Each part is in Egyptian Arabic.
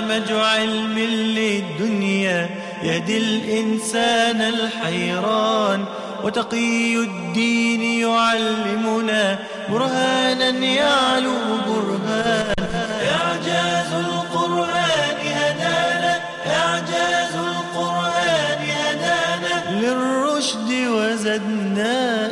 برنامج علم للدنيا يهدي الإنسان الحيران وتقي الدين يعلمنا برهانا يعلو برهان إعجاز القرآن هدانا إعجاز القرآن هدانا للرشد وزدنا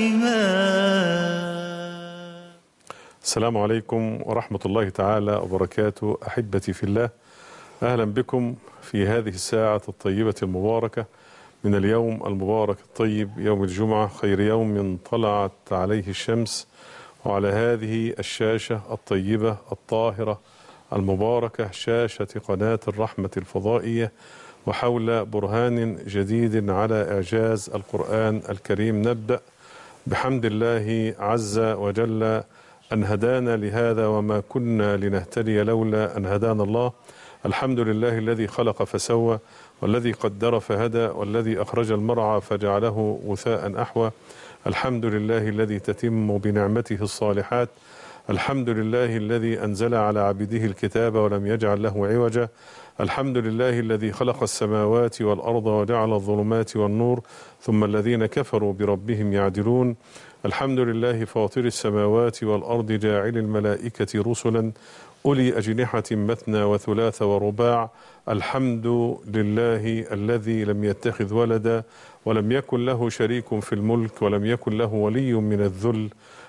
إيمان السلام عليكم ورحمة الله تعالى وبركاته أحبتي في الله أهلا بكم في هذه الساعة الطيبة المباركة من اليوم المبارك الطيب يوم الجمعة خير يوم طلعت عليه الشمس وعلى هذه الشاشة الطيبة الطاهرة المباركة شاشة قناة الرحمة الفضائية وحول برهان جديد على إعجاز القرآن الكريم نبدأ بحمد الله عز وجل أن هدانا لهذا وما كنا لنهتدي لولا أن هدانا الله الحمد لله الذي خلق فسوى والذي قدر فهدى والذي أخرج المرعى فجعله غثاء أحوى الحمد لله الذي تتم بنعمته الصالحات الحمد لله الذي أنزل على عبده الكتاب ولم يجعل له عوجا الحمد لله الذي خلق السماوات والأرض وجعل الظلمات والنور ثم الذين كفروا بربهم يعدلون الحمد لله فاطر السماوات والأرض جاعل الملائكة رسلا أولي أجنحة مثنى وثلاث ورباع الحمد لله الذي لم يتخذ ولدا ولم يكن له شريك في الملك ولم يكن له ولي من الذل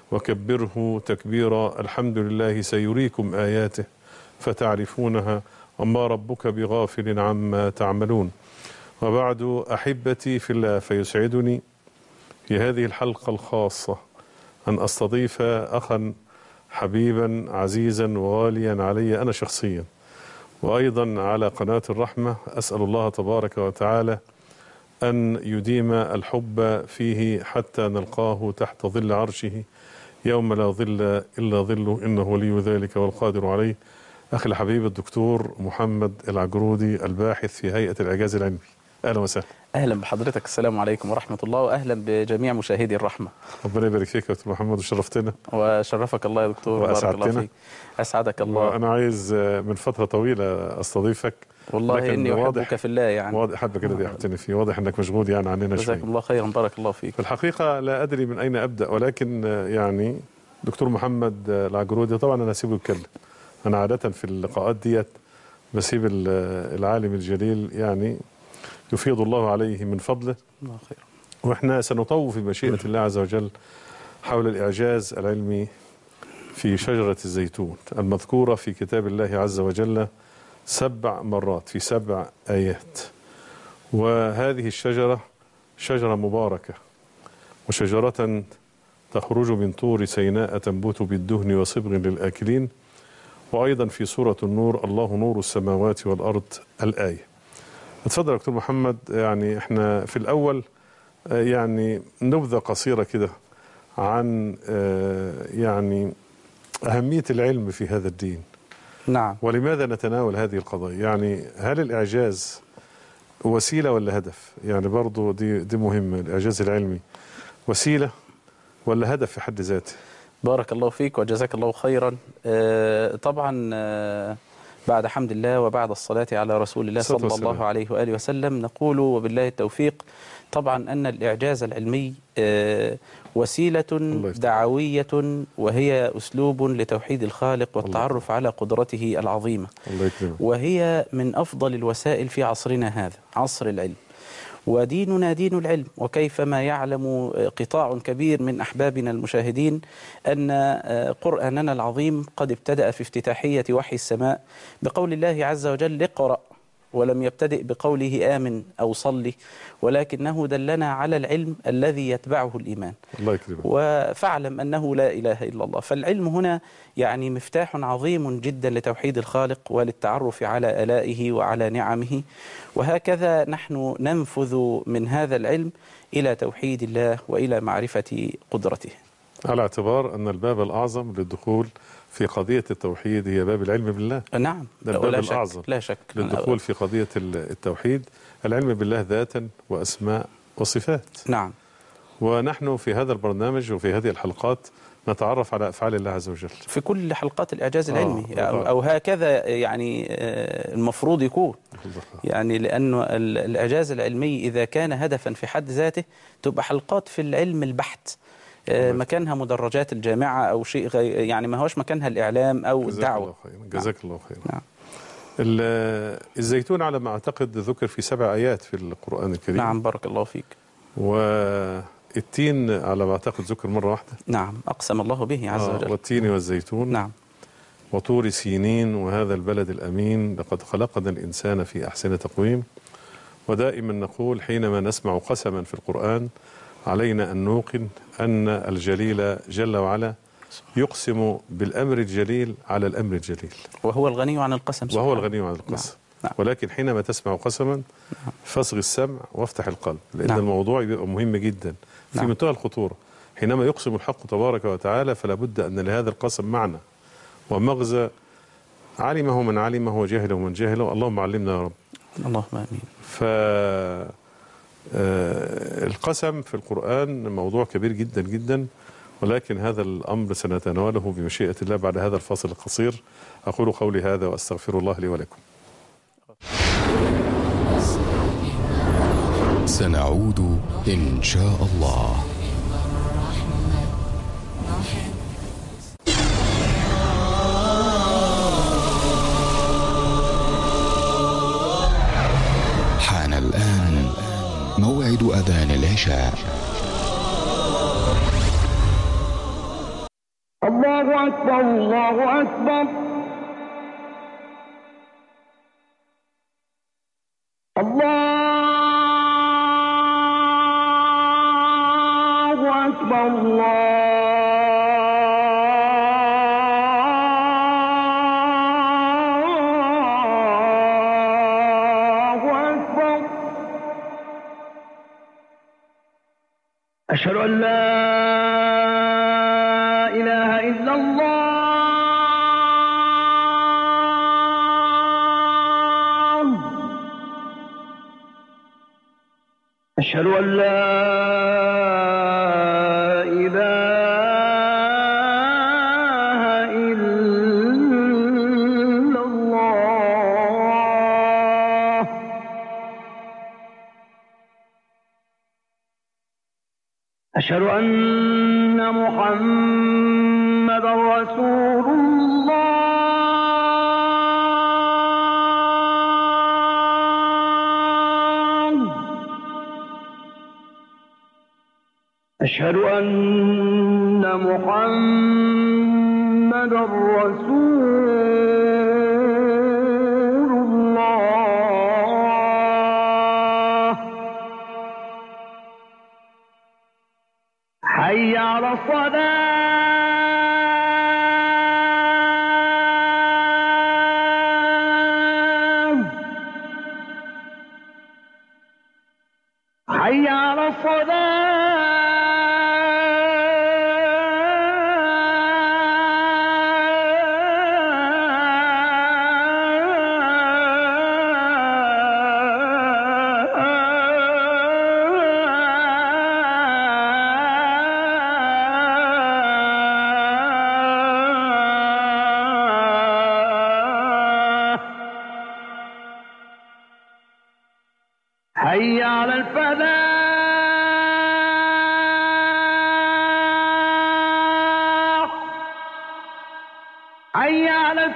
وكبره تكبيرا الحمد لله سيريكم آياته فتعرفونها وما ربك بغافل عما تعملون وبعد أحبتي في الله فيسعدني في هذه الحلقة الخاصة أن أستضيف أخا حبيبا عزيزا وغاليا علي أنا شخصيا وأيضا على قناة الرحمة أسأل الله تبارك وتعالى أن يديم الحب فيه حتى نلقاه تحت ظل عرشه يوم لا ظل إلا ظله إنه ولي ذلك والقادر عليه أخي الحبيب الدكتور محمد العجرودي الباحث في هيئة الإعجاز العلمي أهلا وسهلا اهلا بحضرتك السلام عليكم ورحمه الله واهلا بجميع مشاهدي الرحمه ربنا يبارك فيك يا دكتور محمد وشرفتنا وشرفك الله يا دكتور بارك الله وأسعدتنا. فيك اسعدك الله وأنا عايز من فترة طويلة أستضيفك والله لكن اني واضح- احبك في الله يعني واضح حبك الذي أحبتني فيه واضح أنك مشغول يعني عننا شوي جزاكم الله خيرا بارك الله فيك في الحقيقة لا أدري من أين أبدأ ولكن آه، يعني دكتور محمد آه، العجرودي طبعا أنا أسيبه يتكلم أنا عادة في اللقاءات ديت بسيب ال- آه، العالم الجليل يعني يفيض الله عليه من فضله الله خير وإحنا سنطوف بمشيئة الله عز وجل حول الإعجاز العلمي في شجرة الزيتون المذكورة في كتاب الله عز وجل سبع مرات في سبع آيات وهذه الشجرة شجرة مباركة وشجرة تخرج من طور سيناء تنبت بالدهن وصبغ للآكلين وأيضا في سورة النور الله نور السماوات والأرض الآية اتفضل يا دكتور محمد يعني احنا في الأول آه، يعني نبذة قصيرة كده عن آه، يعني أهمية العلم في هذا الدين نعم ولماذا نتناول هذه القضايا يعني هل الإعجاز وسيلة ولا هدف يعني برضو دي, دي مهمة الإعجاز العلمي وسيلة ولا هدف في حد ذاته بارك الله فيك وجزاك الله خيرا آه، طبعا آه، بعد حمد الله وبعد الصلاة على رسول الله الصلاة صلى الله والسلام. عليه وآله وسلم نقول وبالله التوفيق طبعا أن الإعجاز العلمي آه، وسيلة الله يفتح. دعوية وهي أسلوب لتوحيد الخالق والتعرف على قدرته العظيمة الله يكرمك وهي من أفضل الوسائل في عصرنا هذا عصر العلم وديننا دين العلم وكيفما يعلم قطاع كبير من أحبابنا المشاهدين أن قرآننا العظيم قد ابتدأ في افتتاحية وحي السماء بقول الله عز وجل اقرأ ولم يبتدئ بقوله آمن أو صلي ولكنه دلنا على العلم الذي يتبعه الإيمان الله يكرمك وفاعلم أنه لا إله إلا الله فالعلم هنا يعني مفتاح عظيم جدا لتوحيد الخالق وللتعرف على آلائه وعلى نعمه وهكذا نحن ننفذ من هذا العلم إلى توحيد الله وإلى معرفة قدرته على اعتبار أن الباب الأعظم للدخول في قضية التوحيد هي باب العلم بالله نعم ده الباب لا شك الأعظم لا شك للدخول في قضية ال- التوحيد العلم بالله ذاتا وأسماء وصفات نعم ونحن في هذا البرنامج وفي هذه الحلقات نتعرف على افعال الله عز وجل في كل حلقات الإعجاز آه، العلمي أو, طبعا. أو هكذا يعني آه، المفروض يكون يعني لأنه ال- الإعجاز العلمي إذا كان هدفا في حد ذاته تبقى حلقات في العلم البحت آه، مكانها مدرجات الجامعة أو شيء غي يعني ما هوش مكانها الإعلام أو جزاك الدعوة الله خيرا جزاك الله خيرا نعم. ال- الزيتون على ما اعتقد ذكر في سبع ايات في القران الكريم نعم بارك الله فيك والتين على ما اعتقد ذكر مره واحده نعم أقسم الله به عز آه، وجل والتين والزيتون نعم وطور سينين وهذا البلد الامين لقد خلقنا الانسان في احسن تقويم ودائما نقول حينما نسمع قسما في القران علينا ان نوقن ان الجليل جل وعلا يقسم بالامر الجليل على الامر الجليل وهو الغني عن القسم وهو سبحانه. الغني عن القسم نعم. ولكن حينما تسمع قسما فاصغ السمع وافتح القلب لأن نعم. الموضوع بيبقى مهم جدا في نعم. منتهى الخطورة حينما يقسم الحق تبارك وتعالى فلا بد أن لهذا القسم معنى ومغزى علمه من علمه وجهله من جهله اللهم علمنا يا رب اللهم آمين ف آه، القسم في القرآن موضوع كبير جدا جدا ولكن هذا الأمر سنتناوله بمشيئة الله بعد هذا الفاصل القصير أقول قولي هذا وأستغفر الله لي ولكم سنعود إن شاء الله حان الآن موعد أذان العشاء الله أكبر الله أكبر الله أكبر الله أكبر أشهد أن لا إله إلا الله أشهد أن لا إله إلا الله أشهد أن محمد رسول الله أشهد أن محمد رسول الله حي على الصلاة حي على الصلاة حي على الفلاح حي على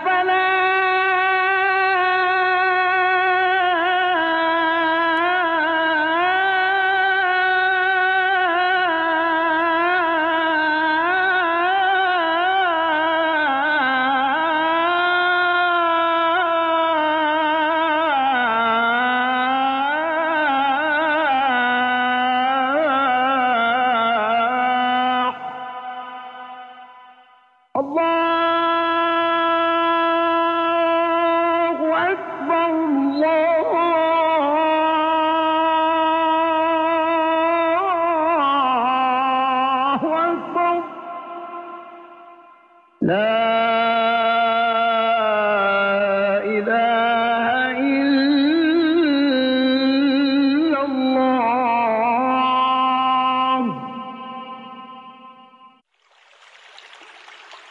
الفلاح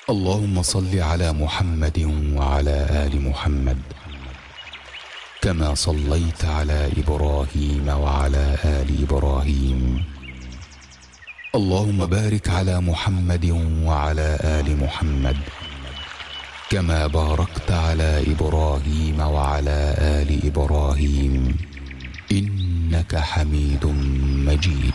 اللهم صل على محمد وعلى آل محمد كما صليت على إبراهيم وعلى آل إبراهيم اللهم بارك على محمد وعلى آل محمد كما باركت على إبراهيم وعلى آل إبراهيم إنك حميد مجيد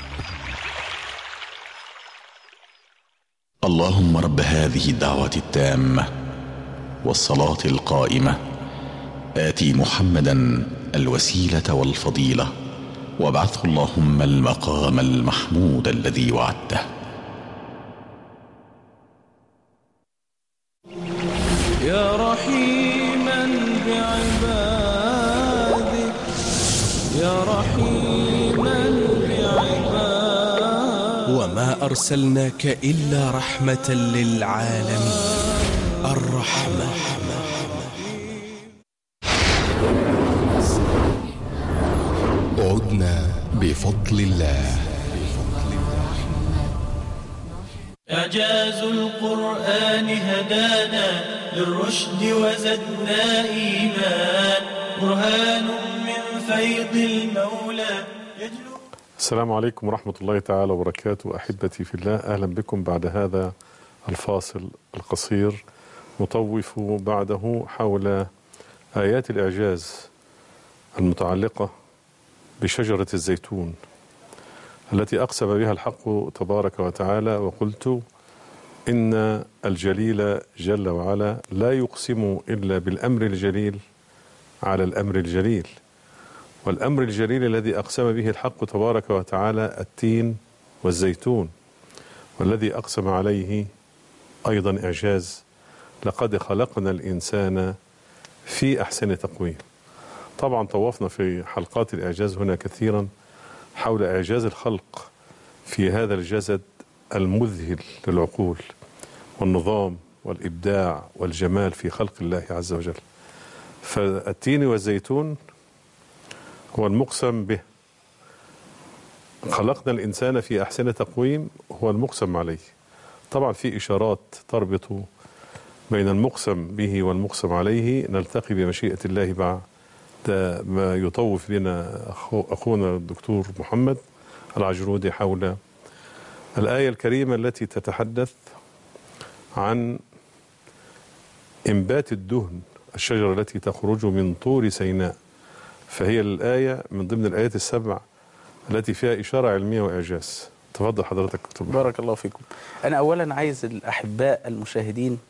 اللهم رب هذه الدعوة التامة والصلاة القائمة آتي محمدا الوسيلة والفضيلة وابعثه اللهم المقام المحمود الذي وعدته يا رحيما بعبادك يا رحيما بعبادك وما أرسلناك إلا رحمة للعالمين الرحمة عدنا بفضل الله إعجاز القرآن هدانا للرشد وزدنا إيمان برهان من فيض المولى يجلو السلام عليكم ورحمة الله تعالى وبركاته أحبتي في الله أهلا بكم بعد هذا الفاصل القصير نطوف بعده حول آيات الإعجاز المتعلقة بشجرة الزيتون التي أقسم بها الحق تبارك وتعالى وقلت إن الجليل جل وعلا لا يقسم إلا بالأمر الجليل على الأمر الجليل والأمر الجليل الذي أقسم به الحق تبارك وتعالى التين والزيتون والذي أقسم عليه أيضا إعجاز لقد خلقنا الإنسان في أحسن تقويم طبعا طوفنا في حلقات الإعجاز هنا كثيرا حول إعجاز الخلق في هذا الجسد المذهل للعقول والنظام والإبداع والجمال في خلق الله عز وجل فالتين والزيتون هو المقسم به خلقنا الإنسان في أحسن تقويم هو المقسم عليه طبعا في إشارات تربط بين المقسم به والمقسم عليه نلتقي بمشيئة الله بعد ما يطوف بنا أخو أخونا الدكتور محمد العجرودي حول الآية الكريمة التي تتحدث عن إنبات الدهن الشجرة التي تخرج من طور سيناء فهي الآية من ضمن الآيات السبع التي فيها إشارة علمية وإعجاز تفضل حضرتك دكتور محمد. بارك الله فيكم أنا أولا عايز الأحباء المشاهدين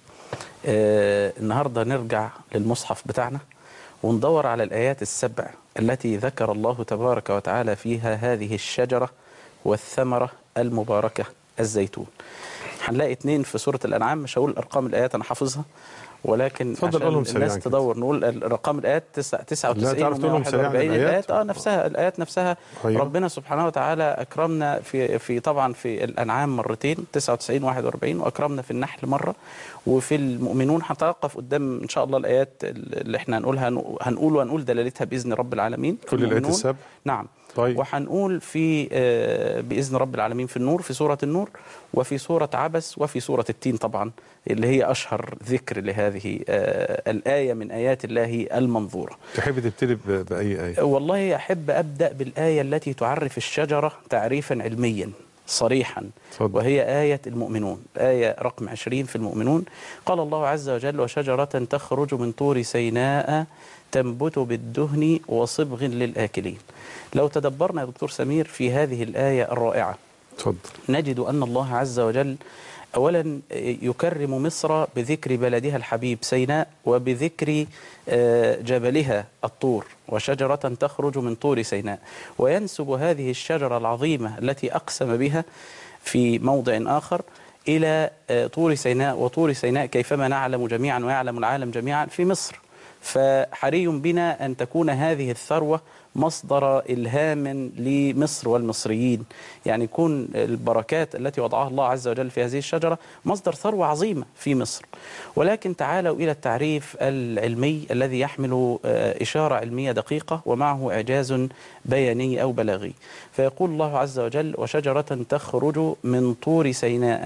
آه النهاردة نرجع للمصحف بتاعنا وندور على الآيات السبع التي ذكر الله تبارك وتعالى فيها هذه الشجرة والثمرة المباركة الزيتون هنلاقي اتنين في سورة الأنعام مش هقول أرقام الآيات أنا حافظها ولكن اتفضل عشان قولهم سريعاً الناس كده. تدور نقول ارقام الايات تسع- لا 99 تعرف تقولهم سريعاً و141 الآيات؟ الايات اه نفسها الايات نفسها أيوة. ربنا سبحانه وتعالى اكرمنا في في طبعا في الانعام مرتين 99 41 واكرمنا في النحل مره وفي المؤمنون هنتوقف قدام ان شاء الله الايات اللي احنا هنقولها هنقول وهنقول دلالتها باذن رب العالمين كل الآيات المؤمنون. السبع؟ نعم طيب. وهنقول في آه، باذن رب العالمين في النور في سوره النور وفي سوره عبس وفي سوره التين طبعا اللي هي اشهر ذكر لهذه آه، الايه من ايات الله المنظوره. تحب تبتدي ب- بأي آية والله احب ابدا بالايه التي تعرف الشجره تعريفا علميا صريحا اتفضل. وهي آية المؤمنون آية رقم 20 في المؤمنون قال الله عز وجل وشجرة تخرج من طور سيناء تنبت بالدهن وصبغ للآكلين لو تدبرنا يا دكتور سمير في هذه الآية الرائعة اتفضل نجد أن الله عز وجل أولا يكرم مصر بذكر بلدها الحبيب سيناء وبذكر آه، جبلها الطور وشجرة تخرج من طور سيناء وينسب هذه الشجرة العظيمة التي أقسم بها في موضع آخر إلى آه، طور سيناء وطور سيناء كيفما نعلم جميعا ويعلم العالم جميعا في مصر فحري بنا أن تكون هذه الثروة مصدر إلهام لمصر والمصريين يعني يكون البركات التي وضعها الله عز وجل في هذه الشجرة مصدر ثروة عظيمة في مصر ولكن تعالوا إلى التعريف العلمي الذي يحمل آه، إشارة علمية دقيقة ومعه إعجاز بياني أو بلاغي فيقول الله عز وجل وشجرة تخرج من طور سيناء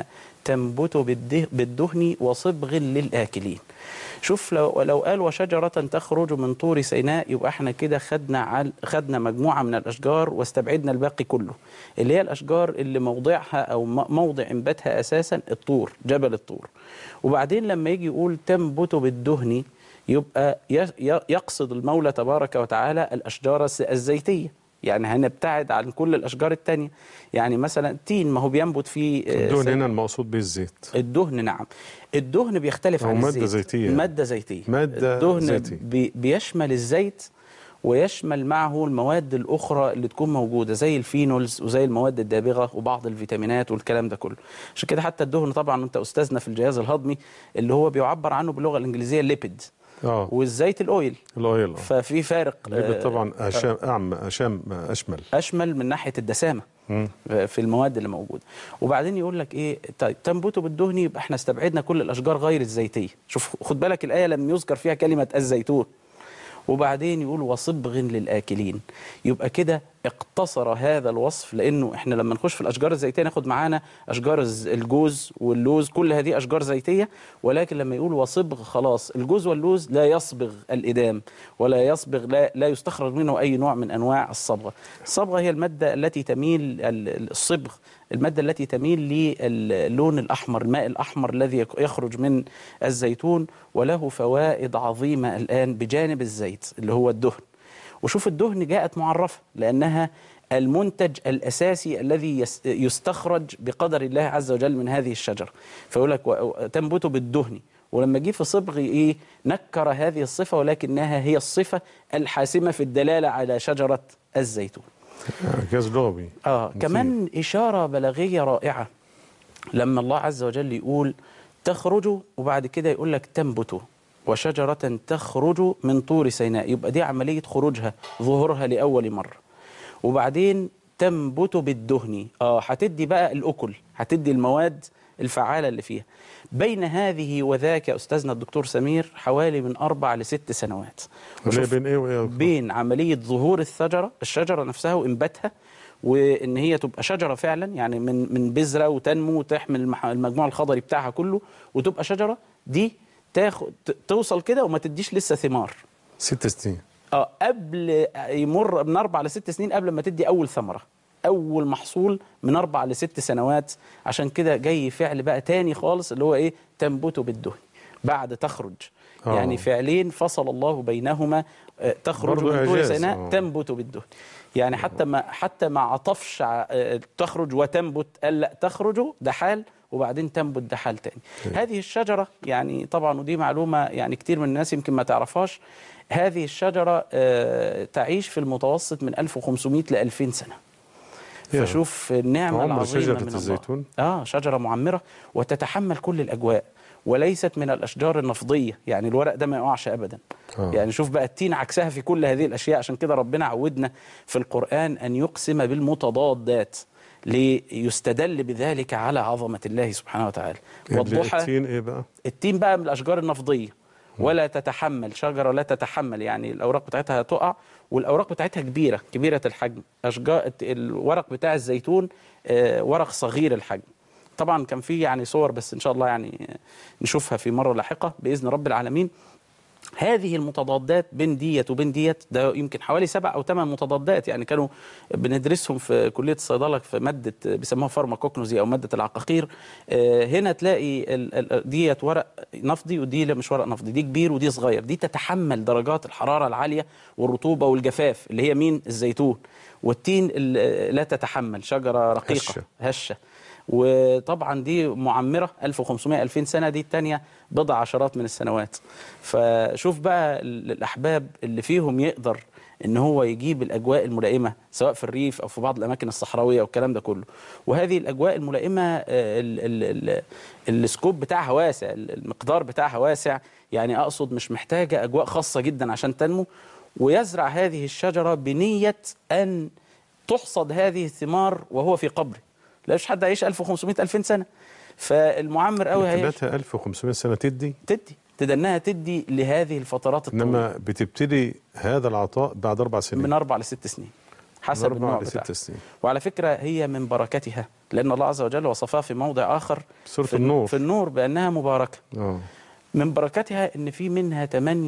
تنبت بالده- بالدهن وصبغ للآكلين شوف لو لو قال وشجرة تخرج من طور سيناء يبقى احنا كده خدنا عل خدنا مجموعة من الأشجار واستبعدنا الباقي كله اللي هي الأشجار اللي موضعها أو م- موضع انباتها أساسا الطور جبل الطور وبعدين لما يجي يقول تنبت بالدهن يبقى ي- ي- يقصد المولى تبارك وتعالى الأشجار الس- الزيتية يعني هنبتعد عن كل الأشجار التانية يعني مثلا التين ما هو بينبت فيه آه، الدهن سي- هنا المقصود به الزيت الدهن نعم الدهن بيختلف أو عن مادة الزيت زيتية. مادة زيتية مادة الدهن زيتية. بي بيشمل الزيت ويشمل معه المواد الأخرى اللي تكون موجودة زي الفينولز وزي المواد الدابغة وبعض الفيتامينات والكلام ده كله عشان كده حتى الدهن طبعا أنت أستاذنا في الجهاز الهضمي اللي هو بيعبر عنه باللغة الإنجليزية ليبيد اه والزيت الأويل الاويل آه. ففي فارق الليبيد آه، طبعا اشام اعم اشام اشمل اشمل من ناحيه الدسامه في المواد اللي موجوده وبعدين يقول لك ايه طيب تنبت بالدهن يبقى احنا استبعدنا كل الاشجار غير الزيتيه شوف خد بالك الايه لم يذكر فيها كلمه الزيتون وبعدين يقول وصبغ للاكلين يبقى كده اقتصر هذا الوصف لانه احنا لما نخش في الاشجار الزيتيه ناخد معانا اشجار الز- الجوز واللوز كل هذه اشجار زيتيه ولكن لما يقول وصبغ خلاص الجوز واللوز لا يصبغ الادام ولا يصبغ لا, لا يستخرج منه اي نوع من انواع الصبغه الصبغه هي الماده التي تميل ال- الصبغ المادة التي تميل للون الأحمر الماء الأحمر الذي يك- يخرج من الزيتون وله فوائد عظيمة الآن بجانب الزيت اللي هو الدهن وشوف الدهن جاءت معرفة لأنها المنتج الأساسي الذي يس- يستخرج بقدر الله عز وجل من هذه الشجرة فيقول لك و- تنبت بالدهن ولما جه في صبغ ايه نكر هذه الصفة ولكنها هي الصفة الحاسمة في الدلالة على شجرة الزيتون جاز لغوي آه كمان إشارة بلاغية رائعة لما الله عز وجل يقول تخرج وبعد كده يقول لك تنبت وشجرة تخرج من طور سيناء يبقى دي عملية خروجها ظهورها لأول مرة وبعدين تنبت بالدهن اه هتدي بقى الأكل هتدي المواد الفعالة اللي فيها بين هذه وذاك يا أستاذنا الدكتور سمير حوالي من أربع لست سنوات اللي وشوف- بين ايه وايه بين عملية ظهور الشجرة الشجرة نفسها وإنباتها وإن هي تبقى شجرة فعلا يعني من من بذرة وتنمو وتحمل المح- المجموع الخضري بتاعها كله وتبقى شجرة دي تاخد ت- توصل كده وما تديش لسه ثمار ست سنين اه قبل يمر من اربع لست سنين قبل ما تدي اول ثمره اول محصول من اربع لست سنوات عشان كده جاي فعل بقى تاني خالص اللي هو ايه تنبت بالدهن بعد تخرج آه. يعني فعلين فصل الله بينهما آه، تخرج برضو من طور إعجاز، سيناء آه. تنبت بالدهن يعني حتى ما حتى ما عطفش ع- آه، تخرج وتنبت قال لا تخرج ده حال وبعدين تنبت ده حال تاني هذه الشجرة يعني طبعا ودي معلومة يعني كتير من الناس يمكن ما تعرفهاش هذه الشجرة آه، تعيش في المتوسط من 1500 ل 2000 سنة يا. فشوف النعمة عمر العظيمة شجرة من الله. الزيتون؟ اه شجرة معمرة وتتحمل كل الأجواء وليست من الأشجار النفضية يعني الورق ده ما يقعش أبدا آه. يعني شوف بقى التين عكسها في كل هذه الأشياء عشان كده ربنا عودنا في القرآن أن يقسم بالمتضادات ليستدل بذلك على عظمة الله سبحانه وتعالى والضحى التين ايه بقى التين بقى من الاشجار النفضيه ولا تتحمل شجره لا تتحمل يعني الاوراق بتاعتها هتقع والاوراق بتاعتها كبيره كبيره الحجم اشجار الورق بتاع الزيتون آه، ورق صغير الحجم طبعا كان في يعني صور بس ان شاء الله يعني نشوفها في مره لاحقه باذن رب العالمين هذه المتضادات بين ديت وبين ديت ده يمكن حوالي سبع او ثمان متضادات يعني كانوا بندرسهم في كليه الصيدله في ماده بيسموها فارماكوكنوزي او ماده العقاقير آه، هنا تلاقي ال- ال- ديت ورق نفضي ودي لا مش ورق نفضي دي كبير ودي صغير دي تتحمل درجات الحراره العاليه والرطوبه والجفاف اللي هي مين الزيتون والتين ال- لا تتحمل شجره رقيقه هشة. هشه وطبعا دي معمره 1500 2000 سنه دي الثانيه بضع عشرات من السنوات فشوف بقى ال- الاحباب اللي فيهم يقدر ان هو يجيب الاجواء الملائمه سواء في الريف او في بعض الاماكن الصحراويه والكلام ده كله وهذه الاجواء الملائمه آه، ال ال ال السكوب بتاعها واسع ال- المقدار بتاعها واسع يعني اقصد مش محتاجه اجواء خاصه جدا عشان تنمو ويزرع هذه الشجره بنيه ان تحصد هذه الثمار وهو في قبره لا مش حد هيعيش 1500 2000 سنه فالمعمر قوي هيعيش ثلاثة 1500 سنة تدي تدي تدناها تدي لهذه الفترات الطويله انما بتبتدي هذا العطاء بعد اربع سنين من اربع لست سنين حسب أربع النوع لست بتاعها سنين وعلى فكرة هي من بركتها لأن الله عز وجل وصفها في موضع آخر سورة في النور. في النور بأنها مباركة اه من بركتها ان في منها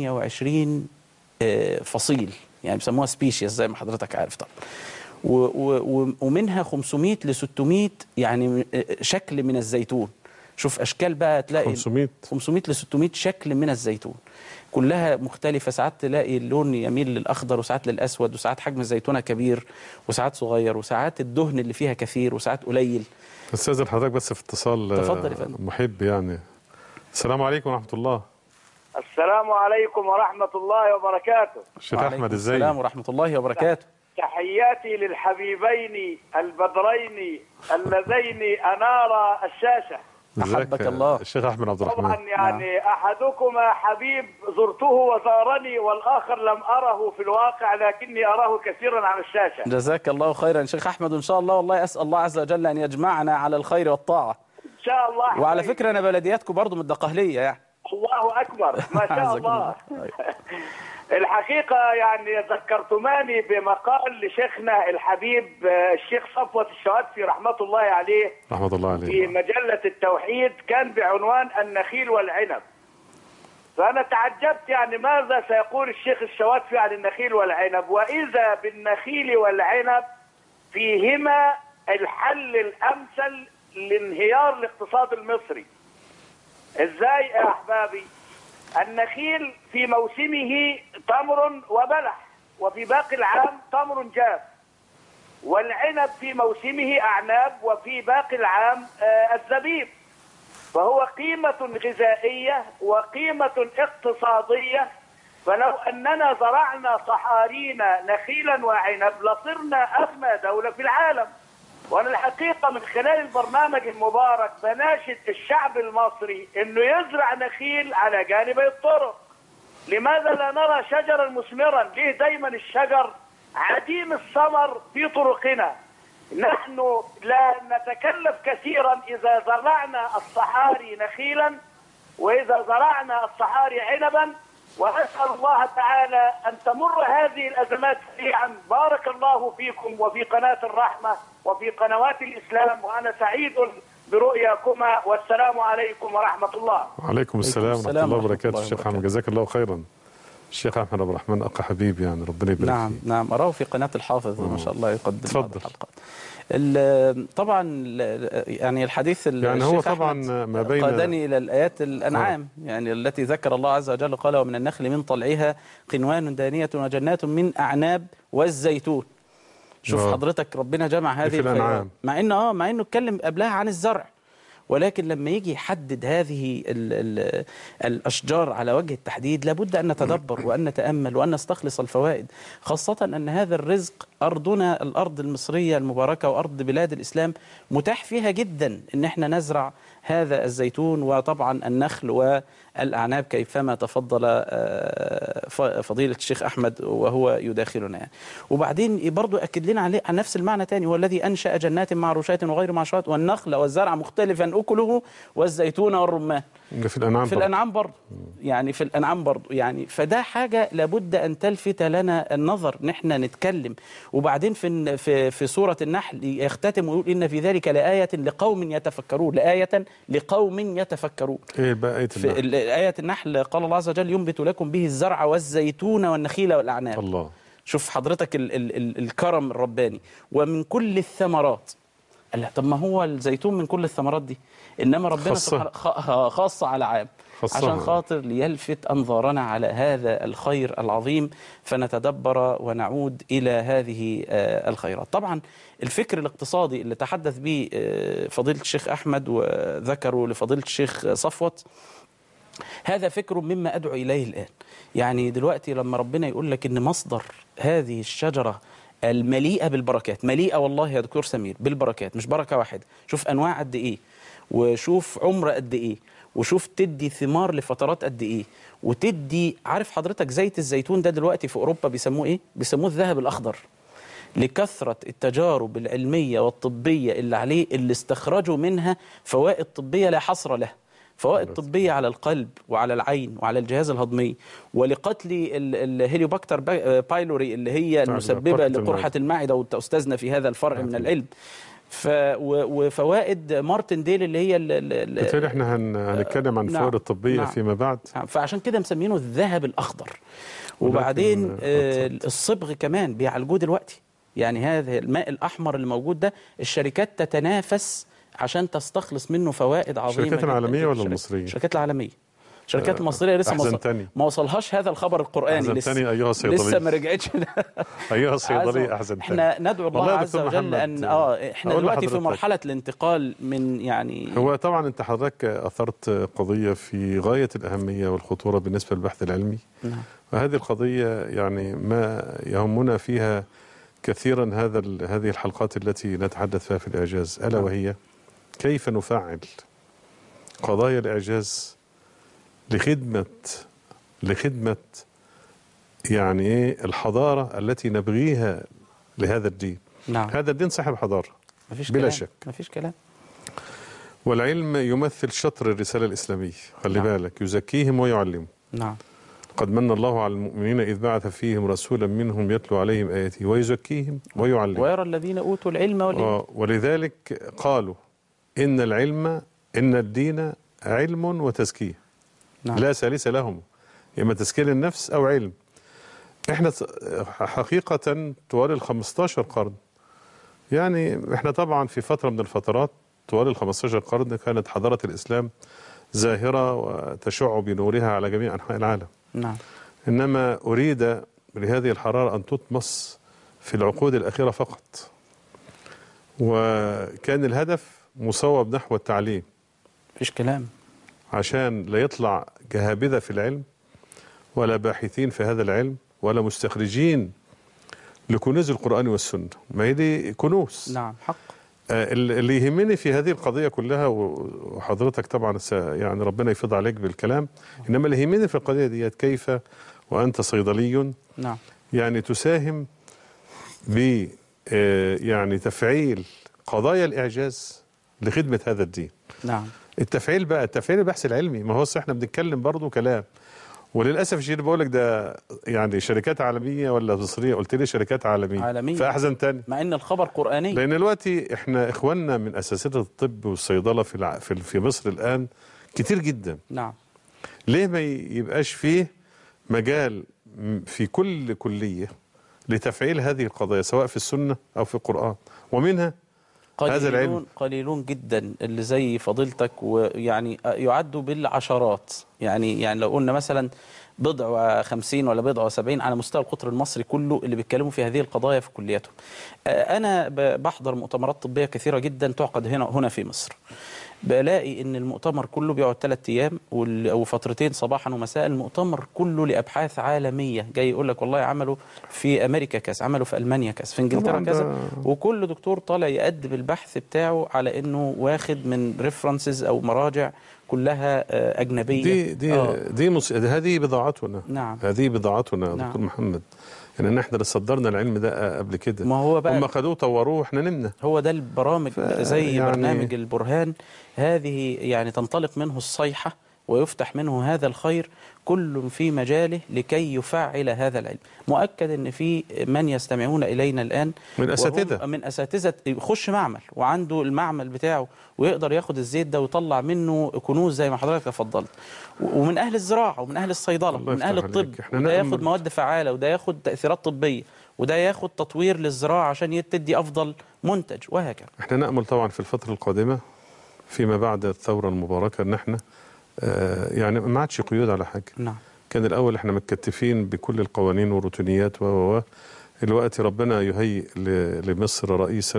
28 آه، فصيل يعني بيسموها سبيشيز زي ما حضرتك عارف طبعا و- و- و- ومنها 500 ل 600 يعني آه، شكل من الزيتون شوف اشكال بقى تلاقي 500 500 ل 600 شكل من الزيتون كلها مختلفة ساعات تلاقي اللون يميل للأخضر وساعات للأسود وساعات حجم الزيتونة كبير وساعات صغير وساعات الدهن اللي فيها كثير وساعات قليل استاذن حضرتك بس في اتصال آه، تفضل يا فندم. محب يعني السلام عليكم ورحمه الله السلام عليكم ورحمة الله وبركاته الشيخ وعليكم احمد ازاي السلام ورحمة الله وبركاته تحياتي للحبيبين البدرين اللذين أنارا الشاشة ازيك أحبك يا الله. الشيخ احمد عبد طبعا الرحمن يعني أحدكما حبيب زرته وزارني والآخر لم أره في الواقع لكني أراه كثيرا على الشاشة جزاك الله خيرا شيخ احمد وان شاء الله والله اسال الله عز وجل ان يجمعنا على الخير والطاعه إن شاء الله وعلى حبيبي. فكره انا بلدياتكم برضو من الدقهليه يعني الله أكبر ما شاء عزك الله الله. الحقيقة يعني ذكرتماني بمقال لشيخنا الحبيب آه، الشيخ صفوة الشواتفي رحمة الله عليه رحمه الله في عليه مجلة التوحيد كان بعنوان النخيل والعنب فأنا تعجبت يعني ماذا سيقول الشيخ الشواتفي عن النخيل والعنب وإذا بالنخيل والعنب فيهما الحل الأمثل لانهيار الاقتصاد المصري ازاي يا أحبابي النخيل في موسمه تمر وبلح وفي باقي العام تمر جاف والعنب في موسمه أعناب وفي باقي العام آه، الزبيب فهو قيمة غذائية وقيمة اقتصادية فلو أننا زرعنا صحارينا نخيلا وعنب لصرنا أغنى دولة في العالم وأنا الحقيقة من خلال البرنامج المبارك بناشد الشعب المصري أنه يزرع نخيل على جانبي الطرق لماذا لا نرى شجرا مثمرا ليه دايما الشجر عديم الثمر في طرقنا نحن لا نتكلف كثيرا إذا زرعنا الصحاري نخيلا وإذا زرعنا الصحاري عنبا وأسأل الله تعالى أن تمر هذه الأزمات سريعا بارك الله فيكم وفي قناة الرحمة وفي قنوات الإسلام وأنا سعيد برؤياكما والسلام عليكم ورحمة الله وعليكم السلام ورحمه السلام الله ورحمة وبركاته الله الشيخ وبركاته. احمد جزاك الله خيرا الشيخ احمد عبد الرحمن اخ حبيب يعني ربنا يبارك نعم فيه نعم أراه في قناة الحافظ ما شاء الله يقدم تفضل. بعض الحلقات ال- طبعا ال- يعني الحديث ال- يعني هو الشيخ طبعا أحمد ما بين- قادني إلى الآيات الأنعام يعني التي ذكر الله عز وجل قال ومن النخل من طلعها قنوان دانية وجنات من أعناب والزيتون شوف آه. حضرتك ربنا جمع هذه في الخيرات. الأنعام. مع انه اه مع انه اتكلم قبلها عن الزرع ولكن لما يجي يحدد هذه ال ال الاشجار على وجه التحديد لابد ان نتدبر وان نتامل وان نستخلص الفوائد خاصه ان هذا الرزق ارضنا الارض المصريه المباركه وارض بلاد الاسلام متاح فيها جدا ان احنا نزرع هذا الزيتون وطبعا النخل والاعناب كيفما تفضل آه، ف- فضيله الشيخ احمد وهو يداخلنا يعني. وبعدين برضو اكد لنا عليه عن نفس المعنى تاني هو الذي انشا جنات معروشات وغير معروشات والنخل والزرع مختلفا اكله والزيتون والرمان ده في الانعام في برضه. الانعام برضه يعني في الانعام برضه يعني فده حاجه لابد ان تلفت لنا النظر نحن نتكلم وبعدين في في في سوره النحل يختتم ويقول ان في ذلك لايه لقوم يتفكرون لايه لقوم يتفكرون ايه بقى ايه في النحل؟ ال- آية النحل قال الله عز وجل ينبت لكم به الزرع والزيتون والنخيل والأعناب الله شوف حضرتك ال ال ال الكرم الرباني ومن كل الثمرات قال لا طب ما هو الزيتون من كل الثمرات دي انما ربنا خاصة. سبحانه خ- خاصة على عام خاصة. عشان خاطر ليلفت انظارنا على هذا الخير العظيم فنتدبر ونعود الى هذه آه، الخيرات طبعا الفكر الاقتصادي اللي تحدث به آه، فضيله الشيخ احمد وذكره لفضيله الشيخ صفوت هذا فكر مما أدعو إليه الآن يعني دلوقتي لما ربنا يقول لك إن مصدر هذه الشجرة المليئة بالبركات مليئة والله يا دكتور سمير بالبركات مش بركة واحدة شوف أنواع قد إيه وشوف عمر قد إيه وشوف تدي ثمار لفترات قد إيه وتدي عارف حضرتك زيت الزيتون ده دلوقتي في أوروبا بيسموه إيه بيسموه الذهب الأخضر لكثرة التجارب العلمية والطبية اللي عليه اللي استخرجوا منها فوائد طبية لا حصر لها فوائد طبية على القلب وعلى العين وعلى الجهاز الهضمي ولقتل ال- الهيليوباكتر با- بايلوري اللي هي المسببة قرحة لقرحة المعدة وانت أستاذنا في هذا الفرع من العلم ف و- وفوائد مارتن ديل اللي هي ال- ال- ال- بالتالي احنا هن... هنتكلم عن نعم. الفوائد الطبيه نعم. فيما بعد فعشان كده مسمينه الذهب الأخضر وبعدين ولكن- آه، الصبغ كمان بيعالجوه دلوقتي يعني هذا الماء الأحمر اللي موجود ده الشركات تتنافس عشان تستخلص منه فوائد عظيمة الشركات جداً العالمية جداً. ولا الشركات- المصرية؟ الشركات العالمية الشركات المصرية لسه ما وصل- أحزنتني. ما وصلهاش هذا الخبر القرآني لسه أحزنتني أيها الصيدلي. لسه ما رجعتش ايها عز- الصيدلي احزنتني احنا ندعو الله والله يا عز دكتور وجل محمد، ان اه احنا أقول دلوقتي في لحضرتك. مرحله الانتقال من يعني هو طبعا انت حضرتك اثرت قضيه في غايه الاهميه والخطوره بالنسبه للبحث العلمي نعم. وهذه القضيه يعني ما يهمنا فيها كثيرا هذا ال- هذه الحلقات التي نتحدث فيها في الاعجاز الا وهي كيف نفعل قضايا الاعجاز لخدمه لخدمه يعني ايه الحضاره التي نبغيها لهذا الدين نعم هذا الدين صاحب حضاره مفيش بلا كلام. شك. مفيش كلام والعلم يمثل شطر الرسالة الإسلامية خلي نعم. بالك يزكيهم ويعلمهم نعم قد من الله على المؤمنين إذ بعث فيهم رسولا منهم يتلو عليهم آياته ويزكيهم ويعلمهم ويرى الذين اوتوا العلم والإيمان آه، ولذلك قالوا إن العلم إن الدين علم وتزكية نعم. لا ثالث لهم إما تزكية للنفس أو علم إحنا ت- حقيقة طوال ال 15 قرن يعني إحنا طبعا في فترة من الفترات طوال ال 15 قرن كانت حضارة الإسلام زاهرة وتشع بنورها على جميع أنحاء العالم نعم إنما أريد لهذه الحرارة أن تطمس في العقود الأخيرة فقط وكان الهدف مصوب نحو التعليم مفيش كلام عشان لا يطلع جهابذة في العلم ولا باحثين في هذا العلم ولا مستخرجين لكنوز القرآن والسنة ما هي دي كنوز نعم حق آه، اللي يهمني في هذه القضية كلها و- وحضرتك طبعا س- يعني ربنا يفيض عليك بالكلام إنما اللي يهمني في القضية ديت كيف وأنت صيدلي نعم يعني تساهم ب آه، يعني تفعيل قضايا الإعجاز لخدمة هذا الدين نعم التفعيل بقى التفعيل البحث العلمي ما هو أصل احنا بنتكلم برضه كلام وللاسف الشديد بقول لك ده يعني شركات عالميه ولا مصريه قلت لي شركات عالميه عالمية. فاحزنتني مع ان الخبر قرآني لان دلوقتي احنا اخواننا من اساتذه الطب والصيدله في الع... في في مصر الان كتير جدا نعم ليه ما يبقاش فيه مجال م- في كل كليه لتفعيل هذه القضايا سواء في السنه او في القران ومنها هذا العلم. قليلون قليلون جدا اللي زي فضيلتك ويعني يعدوا بالعشرات يعني يعني لو قلنا مثلا بضع وخمسين ولا بضع وسبعين على مستوى القطر المصري كله اللي بيتكلموا في هذه القضايا في كلياتهم آه، أنا ب- بحضر مؤتمرات طبية كثيرة جدا تعقد هنا هنا في مصر بلاقي ان المؤتمر كله بيقعد ثلاث ايام وال- وفترتين صباحا ومساء المؤتمر كله لابحاث عالميه جاي يقول لك والله عملوا في امريكا كذا عملوا في المانيا كذا في انجلترا طبعاً كذا ده- وكل دكتور طالع يقدم البحث بتاعه على انه واخد من ريفرنسز او مراجع كلها آه، اجنبيه دي دي آه. دي مص... هذه بضاعتنا نعم. هذه بضاعتنا يا نعم. دكتور محمد يعني ان احنا اللي صدرنا العلم ده قبل كده ما هو بقى- هم خدوه طوروه احنا نمنا هو ده البرامج ف- زي يعني- برنامج البرهان هذه يعني تنطلق منه الصيحة ويفتح منه هذا الخير كل في مجاله لكي يفعل هذا العلم مؤكد ان في من يستمعون الينا الان من وهم أساتذة. من اساتذه يخش معمل وعنده المعمل بتاعه ويقدر ياخد الزيت ده ويطلع منه كنوز زي ما حضرتك تفضلت و- ومن اهل الزراعه ومن اهل الصيدله الله ومن اهل يفتح الطب عليك. إحنا وده نأمل- ياخد مواد فعاله وده ياخد تاثيرات طبيه وده ياخد تطوير للزراعه عشان تدي افضل منتج وهكذا احنا نامل طبعا في الفتره القادمه فيما بعد الثوره المباركه ان احنا آه يعني ما عادش قيود على حاجه نعم كان الاول احنا متكتفين بكل القوانين والروتينيات و و و الوقت ربنا يهيئ ل- لمصر رئيسا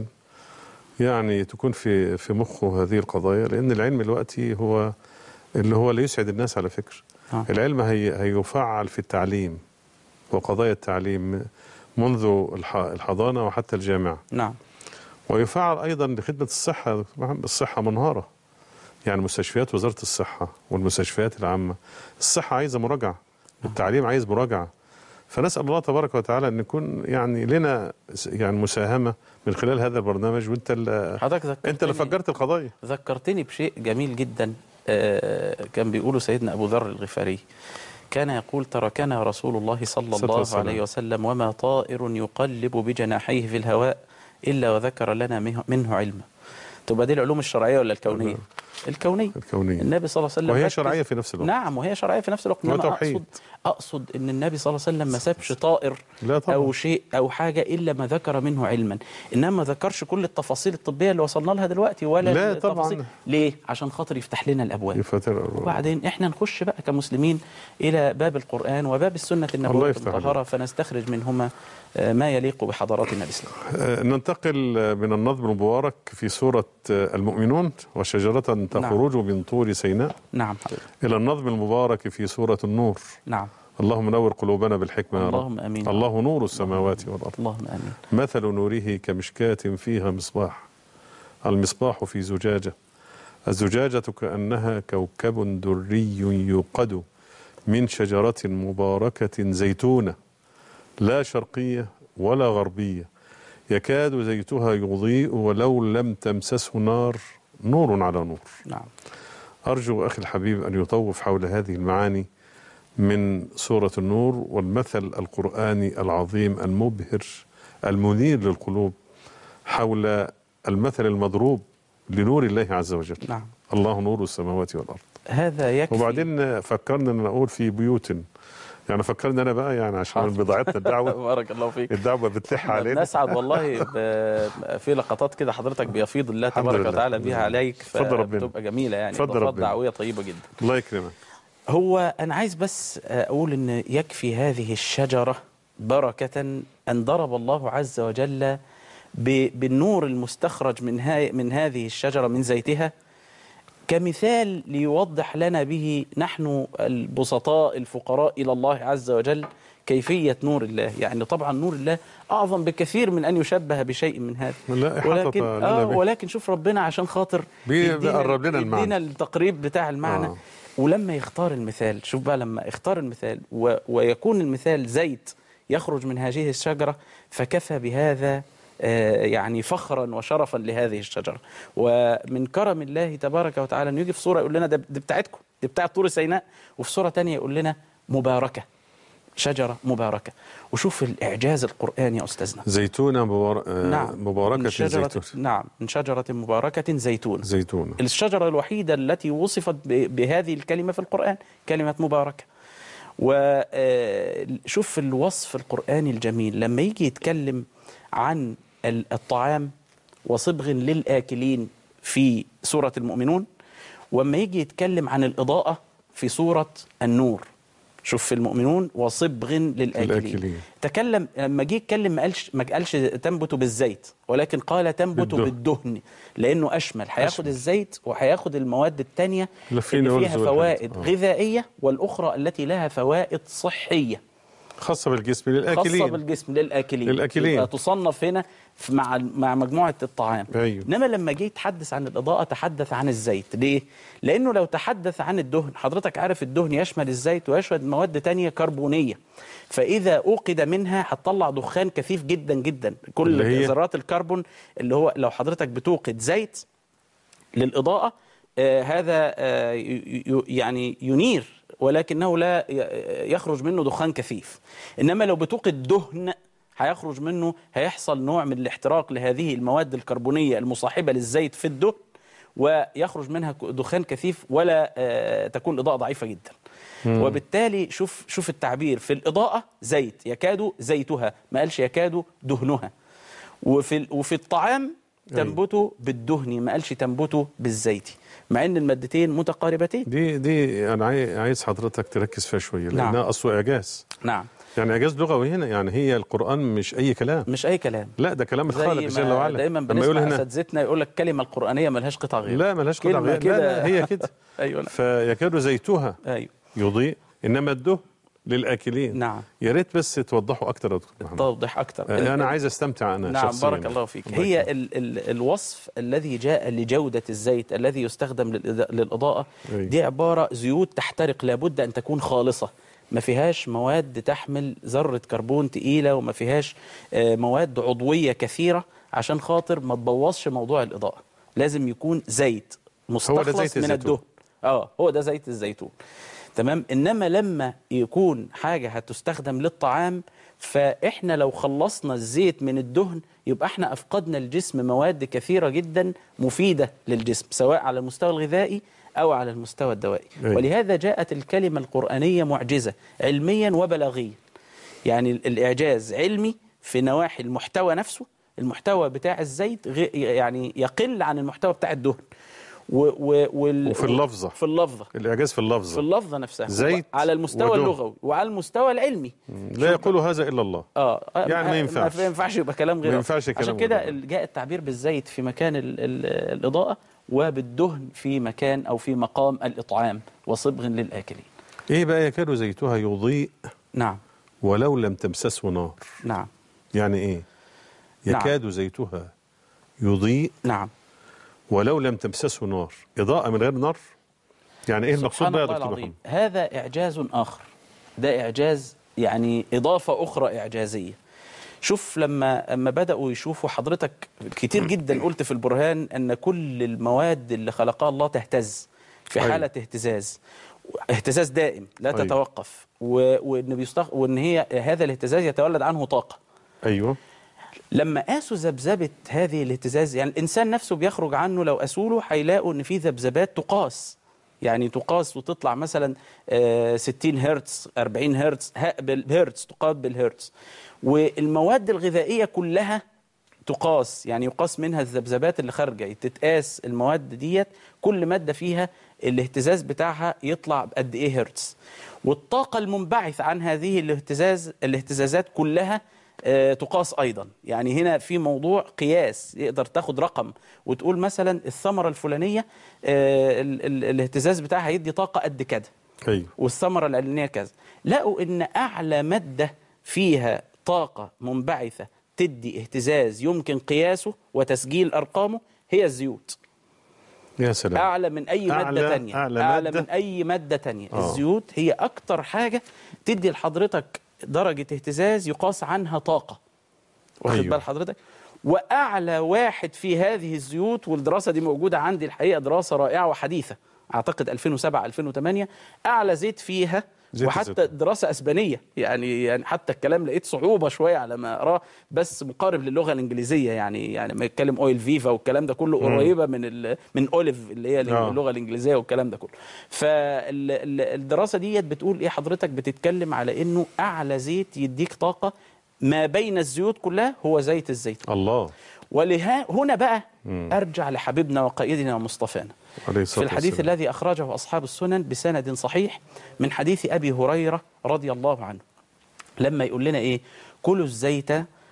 يعني تكون في في مخه هذه القضايا لان العلم دلوقتي هو اللي هو اللي يسعد الناس على فكره آه. العلم هي هيفعل في التعليم وقضايا التعليم منذ الح- الحضانه وحتى الجامعه نعم ويفعل ايضا لخدمه الصحه يا دكتور محمد. الصحه منهاره يعني مستشفيات وزاره الصحه والمستشفيات العامه الصحه عايزه مراجعه التعليم عايز مراجعه فنسال الله تبارك وتعالى ان يكون يعني لنا س- يعني مساهمه من خلال هذا البرنامج وانت اللي حضرتك ذكرتني انت اللي فجرت القضايا ذكرتني بشيء جميل جدا آه، كان بيقولوا سيدنا أبو ذر الغفاري كان يقول تركنا رسول الله صلى الصلاة الله والسلام. عليه وسلم وما طائر يقلب بجناحيه في الهواء إلا وذكر لنا منه- منه علما تبقى دي العلوم الشرعية ولا الكونية الكونية الكونية. النبي صلى الله عليه وسلم وهي ركز- شرعية في نفس الوقت. نعم وهي شرعية في نفس الوقت إنما وتوحيد. أقصد أقصد إن النبي صلى الله عليه وسلم ما سابش طائر لا طبعا. أو شيء أو حاجة إلا ما ذكر منه علما إنما ما ذكرش كل التفاصيل الطبية اللي وصلنا لها دلوقتي ولا لا التفاصيل. طبعا. ليه؟ عشان خاطر يفتح لنا الأبواب يفتر وبعدين احنا نخش بقى كمسلمين الى باب القران وباب السنه الله النبويه يفتح المطهره عليك. فنستخرج منهما آه، ما يليق بحضارتنا الاسلام. آه، ننتقل آه، من النظم المبارك في سورة آه، المؤمنون وشجرة تخرج من طور سيناء نعم حضرتك إلى النظم المبارك في سورة النور نعم اللهم نور قلوبنا بالحكمة يا رب اللهم آمين. الله نور السماوات والأرض اللهم امين. مثل نوره كمشكاة فيها مصباح المصباح في زجاجة الزجاجة كأنها كوكب دري يوقد من شجرة مباركة زيتونة لا شرقية ولا غربية يكاد زيتها يضيء ولو لم تمسسه نار نور على نور نعم أرجو أخي الحبيب أن يطوف حول هذه المعاني من سورة النور والمثل القرآني العظيم المبهر المنير للقلوب حول المثل المضروب لنور الله عز وجل نعم الله نور السماوات والأرض هذا يكفي وبعدين فكرنا أن نقول في بيوت يعني فكرنا أنا بقى يعني عشان حاضر. بضاعتنا الدعوة بارك الله فيك الدعوة بتلح علينا نسعد والله ب- في لقطات كده حضرتك بيفيض الله الحمد تبارك لله. وتعالى بيها عليك اتفضل ربنا. فبتبقى جميله يعني اتفضل اضافات ربنا. دعويه طيبه جدا الله يكرمك هو أنا عايز بس أقول إن يكفي هذه الشجرة بركة أن ضرب الله عز وجل ب- بالنور المستخرج من ها من هذه الشجرة من زيتها كمثال ليوضح لنا به نحن البسطاء الفقراء إلى الله عز وجل كيفية نور الله يعني طبعا نور الله أعظم بكثير من أن يشبه بشيء من هذا لا إحاطة ولكن, لنا آه به. ولكن شوف ربنا عشان خاطر بي- يدينا- بيقرب لنا المعنى. يدينا التقريب بتاع المعنى آه. آه. ولما يختار المثال شوف بقى لما اختار المثال و ويكون المثال زيت يخرج من هذه الشجرة فكفى بهذا آه، يعني فخرا وشرفا لهذه الشجرة ومن كرم الله تبارك وتعالى انه يجي في صورة يقول لنا ده دي بتاعتكم دي بتاعت طور سيناء وفي صورة تانية يقول لنا مباركة شجرة مباركة وشوف الإعجاز القرآني يا أستاذنا زيتونة مبار... آه، نعم مباركة من شجرة زيتون نعم من شجرة مباركة زيتون زيتونة الشجرة الوحيدة التي وصفت ب- بهذه الكلمة في القرآن كلمة مباركة وشوف الوصف القرآني الجميل لما يجي يتكلم عن ال- الطعام وصبغ للآكلين في سورة المؤمنون وما يجي يتكلم عن الإضاءة في سورة النور شوف في المؤمنون وصبغ للآكلين للآكلين. تكلم لما جه يتكلم ما قالش ما قالش تنبت بالزيت ولكن قال تنبت بالدهن. بالدهن لانه اشمل هياخد أشمل. الزيت وهياخد المواد الثانيه اللي فيه اللي نيولز فيها والحاجات. فوائد آه. غذائيه والاخرى التي لها فوائد صحيه خاصة بالجسم خاصه للآكلين بالجسم للاكلين للآكلين. يبقى تصنف هنا في- مع مع مجموعه الطعام أيوه. انما لما جه يتحدث عن الاضاءه تحدث عن الزيت ليه لانه لو تحدث عن الدهن حضرتك عارف الدهن يشمل الزيت ويشمل مواد تانية كربونيه فاذا اوقد منها هتطلع دخان كثيف جدا جدا كل اللي هي؟ ذرات الكربون اللي هو لو حضرتك بتوقد زيت للإضاءة آه هذا آه ي- ي- يعني ينير ولكنه لا ي- يخرج منه دخان كثيف إنما لو بتوقد دهن هيخرج منه هيحصل نوع من الاحتراق لهذه المواد الكربونية المصاحبة للزيت في الدهن ويخرج منها ك- دخان كثيف ولا آه تكون الإضاءة ضعيفة جدا وبالتالي شوف شوف التعبير في الإضاءة زيت يكاد زيتها ما قالش يكاد دهنها وفي ال- وفي الطعام أيوة. تنبت بالدهن ما قالش تنبت بالزيت مع ان المادتين متقاربتين دي دي أنا عاي- عايز حضرتك تركز فيها شوية نعم. لأنها أصله إعجاز نعم يعني إعجاز لغوي هنا يعني هي القرآن مش أي كلام مش اي كلام لا ده كلام الخالق زي جل ما وعلا دايما لما يقول بنسمع هنا اساتذتنا يقول لك الكلمه القرانيه ملهاش قطع غير لا ملهاش قطع كلمة غير لا, كده. لا هي كده ايوه نعم. فيكاد زيتها ايوه يضيء إنما الدهن للآكلين نعم. يا ريت بس توضحوا أكتر يا دكتور محمد توضح اكتر آه، أنا عايز أستمتع أنا نعم شخصيا بارك الله فيك الله هي يكرمك. ال ال الوصف الذي جاء لجودة الزيت الذي يستخدم للإضاءة- للإضاءة أيوة. دي عبارة زيوت تحترق لابد أن تكون خالصة ما فيهاش مواد تحمل ذرة كربون تقيلة وما فيهاش آه، مواد عضوية كثيرة عشان خاطر ما تبوظش موضوع الإضاءة لازم يكون زيت مستخلص زيت من الزيتون. الدهن اه هو ده زيت الزيتون تمام انما لما يكون حاجه هتستخدم للطعام فاحنا لو خلصنا الزيت من الدهن يبقى احنا افقدنا الجسم مواد كثيره جدا مفيده للجسم سواء على المستوى الغذائي او على المستوى الدوائي أيوة. ولهذا جاءت الكلمه القرانيه معجزه علميا وبلاغيا يعني ال- الاعجاز علمي في نواحي المحتوى نفسه المحتوى بتاع الزيت غي- يعني يقل عن المحتوى بتاع الدهن و و وال وفي اللفظة. في اللفظه الإعجاز في في اللفظ اللفظه نفسها زيت على المستوى ودهن. اللغوي وعلى المستوى العلمي لا يقول هذا إلا الله اه يعني ما ينفعش. ما ينفعش يبقى كلام غير ما ينفعش كلام عشان غير كده الله. ال- جاء التعبير بالزيت في مكان ال ال الاضاءه وبالدهن في مكان او في مقام الاطعام وصبغ للاكلين إيه بقى يكاد زيتها يضيء نعم ولو لم تمسسه نار نعم يعني إيه نعم. يكاد زيتها يضيء نعم ولو لم تمسسه نار إضاءة من غير نار يعني إيه المقصود سبحان بقى يا الله دكتور العظيم محمد هذا إعجاز آخر ده إعجاز يعني إضافة أخرى إعجازية شوف لما لما بدأوا يشوفوا حضرتك كتير جدا قلت في البرهان أن كل المواد اللي خلقها الله تهتز في أيوة. حالة اهتزاز اهتزاز دائم لا أيوة. تتوقف و- وان بيستخ... وان هي هذا الاهتزاز يتولد عنه طاقه أيوه لما قاسوا ذبذبه هذه الاهتزاز يعني الانسان نفسه بيخرج عنه لو قاسوا له هيلاقوا ان في ذبذبات تقاس يعني تقاس وتطلع مثلا آه، 60 هرتز 40 هرتز ها- بالهرتز تقاد بالهرتز والمواد الغذائيه كلها تقاس يعني يقاس منها الذبذبات اللي خارجه تتقاس المواد ديت كل ماده فيها الاهتزاز بتاعها يطلع بقد ايه هرتز والطاقه المنبعث عن هذه الاهتزاز الاهتزازات كلها آه، تقاس ايضا يعني هنا في موضوع قياس يقدر تاخد رقم وتقول مثلا الثمره الفلانيه آه، ال- ال- الاهتزاز بتاعها يدي طاقه قد كده أيوه والثمره العلميه كذا لقوا ان اعلى ماده فيها طاقه منبعثه تدي اهتزاز يمكن قياسه وتسجيل ارقامه هي الزيوت يا سلام اعلى من اي ماده أعلى- تانية أعلى اعلى مادة؟ من اي ماده تانية آه. الزيوت هي اكتر حاجه تدي لحضرتك درجه اهتزاز يقاس عنها طاقه واخد أيوة. بال حضرتك واعلى واحد في هذه الزيوت والدراسه دي موجوده عندي الحقيقه دراسه رائعه وحديثه اعتقد 2007 2008 اعلى زيت فيها زيت وحتى الزيتون. دراسه اسبانيه يعني يعني حتى الكلام لقيت صعوبه شويه على ما اقراه بس مقارب للغه الانجليزيه يعني يعني ما يتكلم اويل فيفا والكلام ده كله قريبه من ال من اوليف اللي هي آه. اللغه الانجليزيه والكلام ده كله فالدراسه ديت بتقول ايه حضرتك بتتكلم على انه اعلى زيت يديك طاقه ما بين الزيوت كلها هو زيت الزيتون الله ولها هنا بقى ارجع لحبيبنا وقائدنا ومصطفانا عليه في الصلاة الحديث والسلام. الذي أخرجه أصحاب السنن بسند صحيح من حديث أبي هريرة رضي الله عنه لما يقول لنا إيه كلوا الزيت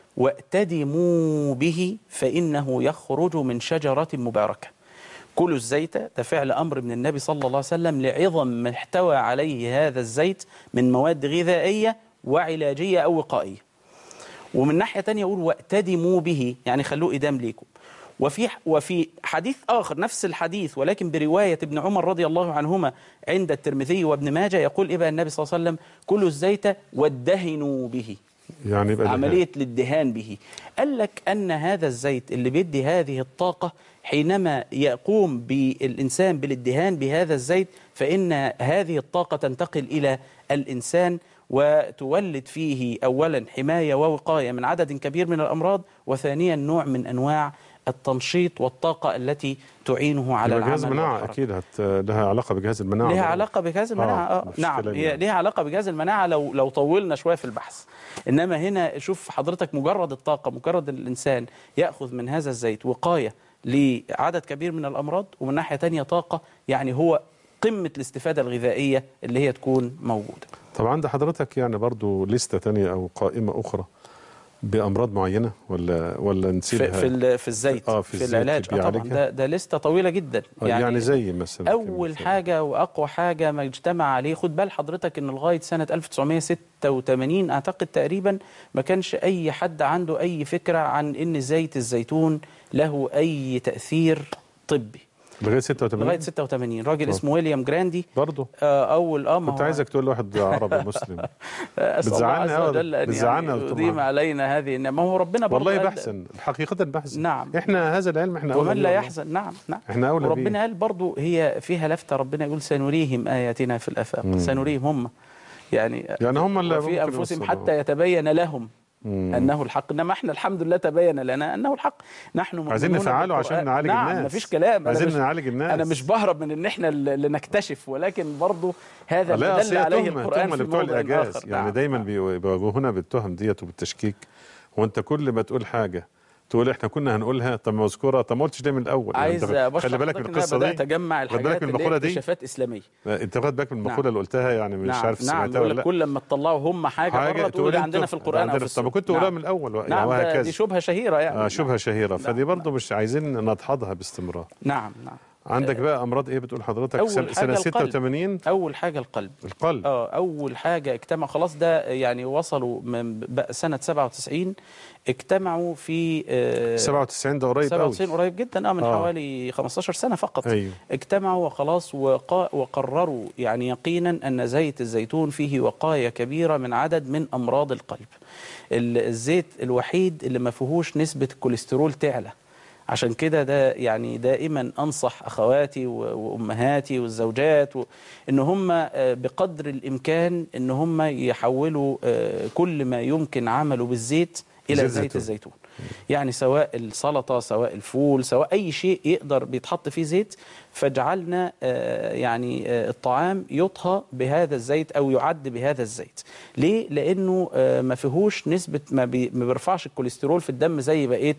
واتدموا به فإنه يخرج من شجرة مباركة كلوا الزيت ده فعل أمر من النبي صلى الله عليه وسلم لعظم ما احتوى عليه هذا الزيت من مواد غذائية وعلاجية أو وقائية ومن ناحية تانية يقول واتدموا به يعني خلوه إدام ليكم وفي وفي حديث آخر نفس الحديث ولكن برواية ابن عمر رضي الله عنهما عند الترمذي وابن ماجه يقول إيه بقى النبي صلى الله عليه وسلم كلوا الزيت وادهنوا به يعني يبقى دهان. عملية الادهان به قال لك أن هذا الزيت اللي بيدي هذه الطاقة حينما يقوم بالإنسان بالادهان بهذا الزيت فإن هذه الطاقة تنتقل إلى الإنسان وتولد فيه أولا حماية ووقاية من عدد كبير من الأمراض وثانيا نوع من أنواع التنشيط والطاقة التي تعينه على يبقى العمل جهاز مناعة والحركة. أكيد هت... لها علاقة بجهاز المناعة ليها طبعاً. علاقة بجهاز المناعة آه، آه مفيش نعم كلام هي يعني. ليها علاقة بجهاز المناعة لو لو طولنا شوية في البحث إنما هنا شوف حضرتك مجرد الطاقة مجرد الإنسان يأخذ من هذا الزيت وقاية لعدد كبير من الأمراض ومن ناحية تانية طاقة يعني هو قمة الاستفادة الغذائية اللي هي تكون موجودة طب عند حضرتك يعني برضو لستة تانية أو قائمة أخرى بأمراض معينة ولا ولا في, نسيبها في, ال- في الزيت آه، في في الزيت العلاج آه طبعا بيعالجها؟ ده, ده لستة طويلة جدا آه، يعني, زي مثلا أول كمثال. حاجة وأقوى حاجة ما اجتمع عليه خد بال حضرتك إن لغاية سنة 1986 أعتقد تقريبا ما كانش أي حد عنده أي فكرة عن إن زيت الزيتون له أي تأثير طبي لغايه 86 لغايه 86 راجل اسمه ويليام جراندي برضه آه، اول اه ما كنت هو- عايزك تقول لواحد عربي مسلم اسال الله بتزعلني عز أوي، وجل ان بتزعلني يعني يا دكتور يديم محمد. علينا هذه النعمه ما هو ربنا برضه والله قال- بحسن حقيقه بحسن نعم. احنا هذا العلم احنا أولى ومن بيه لا والله. يحزن نعم نعم احنا اولى وربنا بيه. قال برضو هي فيها لفتة ربنا يقول سنريهم آياتنا في الآفاق سنريهم هم يعني يعني هم اللي وفي ممكن أنفسهم يوصلوا. حتى يتبين لهم أنه الحق إنما إحنا الحمد لله تبين لنا أنه الحق نحن عايزين مؤمنون نفعله بالقرآن. عشان نعالج نعم الناس. مفيش كلام أنا عايزين مش- نعالج الناس. أنا مش بهرب من إن إحنا اللي نكتشف ولكن برضو هذا لا اللي أصل دل هي عليه تهمة القرآن تهمة في لبتوع موضع الإعجاز آخر يعني نعم. دايما بي- بيواجهونا بالتهم ديت وبالتشكيك وأنت كل ما تقول حاجة تقول احنا كنا هنقولها طب ما اذكرها طب ما قلتش ده من الاول يعني عايز أنت بشرح خلي بالك من لحضرتك إن أنا القصه بدأت دي أجمع خد بالك الحاجات من اللي هي المقوله دي اكتشافات إسلامية انت واخد بالك من المقوله نعم. اللي قلتها يعني مش نعم عارف نعم سمعتها بقول ولا لك لا كل لما تطلعوا هم حاجة, بره تقول ده عندنا انتوا- في القرآن أو في عندنا- السنة طب كنت تقولها من الاول نعم ده- وهكذا دي شبهة شهيرة يعني آه شبهه شهيره نعم. فدي برضه مش عايزين نضحضها باستمرار نعم نعم عندك بقى امراض ايه بتقول حضرتك أول سنه حاجة سنة القلب. 86 أول حاجة القلب القلب اه أول حاجة اجتمع خلاص ده يعني وصلوا من بقى سنة 97 اجتمعوا في آه 97 ده قريب قوي 97 قريب جدا اه من آه. حوالي 15 سنة فقط أيوه. اجتمعوا وخلاص وقا وقرروا يعني يقينا أن زيت الزيتون فيه وقاية كبيرة من عدد من أمراض القلب ال- الزيت الوحيد اللي ما فيهوش نسبة الكوليسترول تعلى عشان كده ده يعني دائما أنصح أخواتي و- وأمهاتي والزوجات و- إن هم آه، بقدر الإمكان إن هم يحولوا آه، كل ما يمكن عمله بالزيت إلى زيت زيت زيتون. الزيتون يعني سواء السلطة سواء الفول سواء أي شيء يقدر بيتحط فيه زيت فاجعلنا آه، يعني آه، الطعام يطهى بهذا الزيت أو يعد بهذا الزيت ليه؟ لأنه آه، ما فيهوش نسبة ما, بي ما بيرفعش الكوليسترول في الدم زي بقية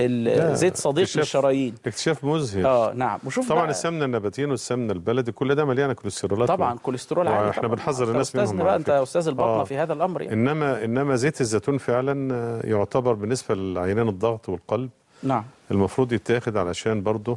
ده الزيت صديق اكتشاف- للشرايين اكتشاف مذهل اه نعم وشوف طبعا بقى- السمنه النباتين والسمنه البلدي كل ده مليانه كوليسترولات طبعا كوليسترول عالي واحنا طبعاً. بنحذر أنت الناس منهم أستاذنا على بقى أنت فكرة. أستاذ البطنة آه. في هذا الأمر يعني. انما انما زيت الزيتون فعلا آه، يعتبر بالنسبه لعينان الضغط والقلب نعم المفروض يتاخد علشان برضه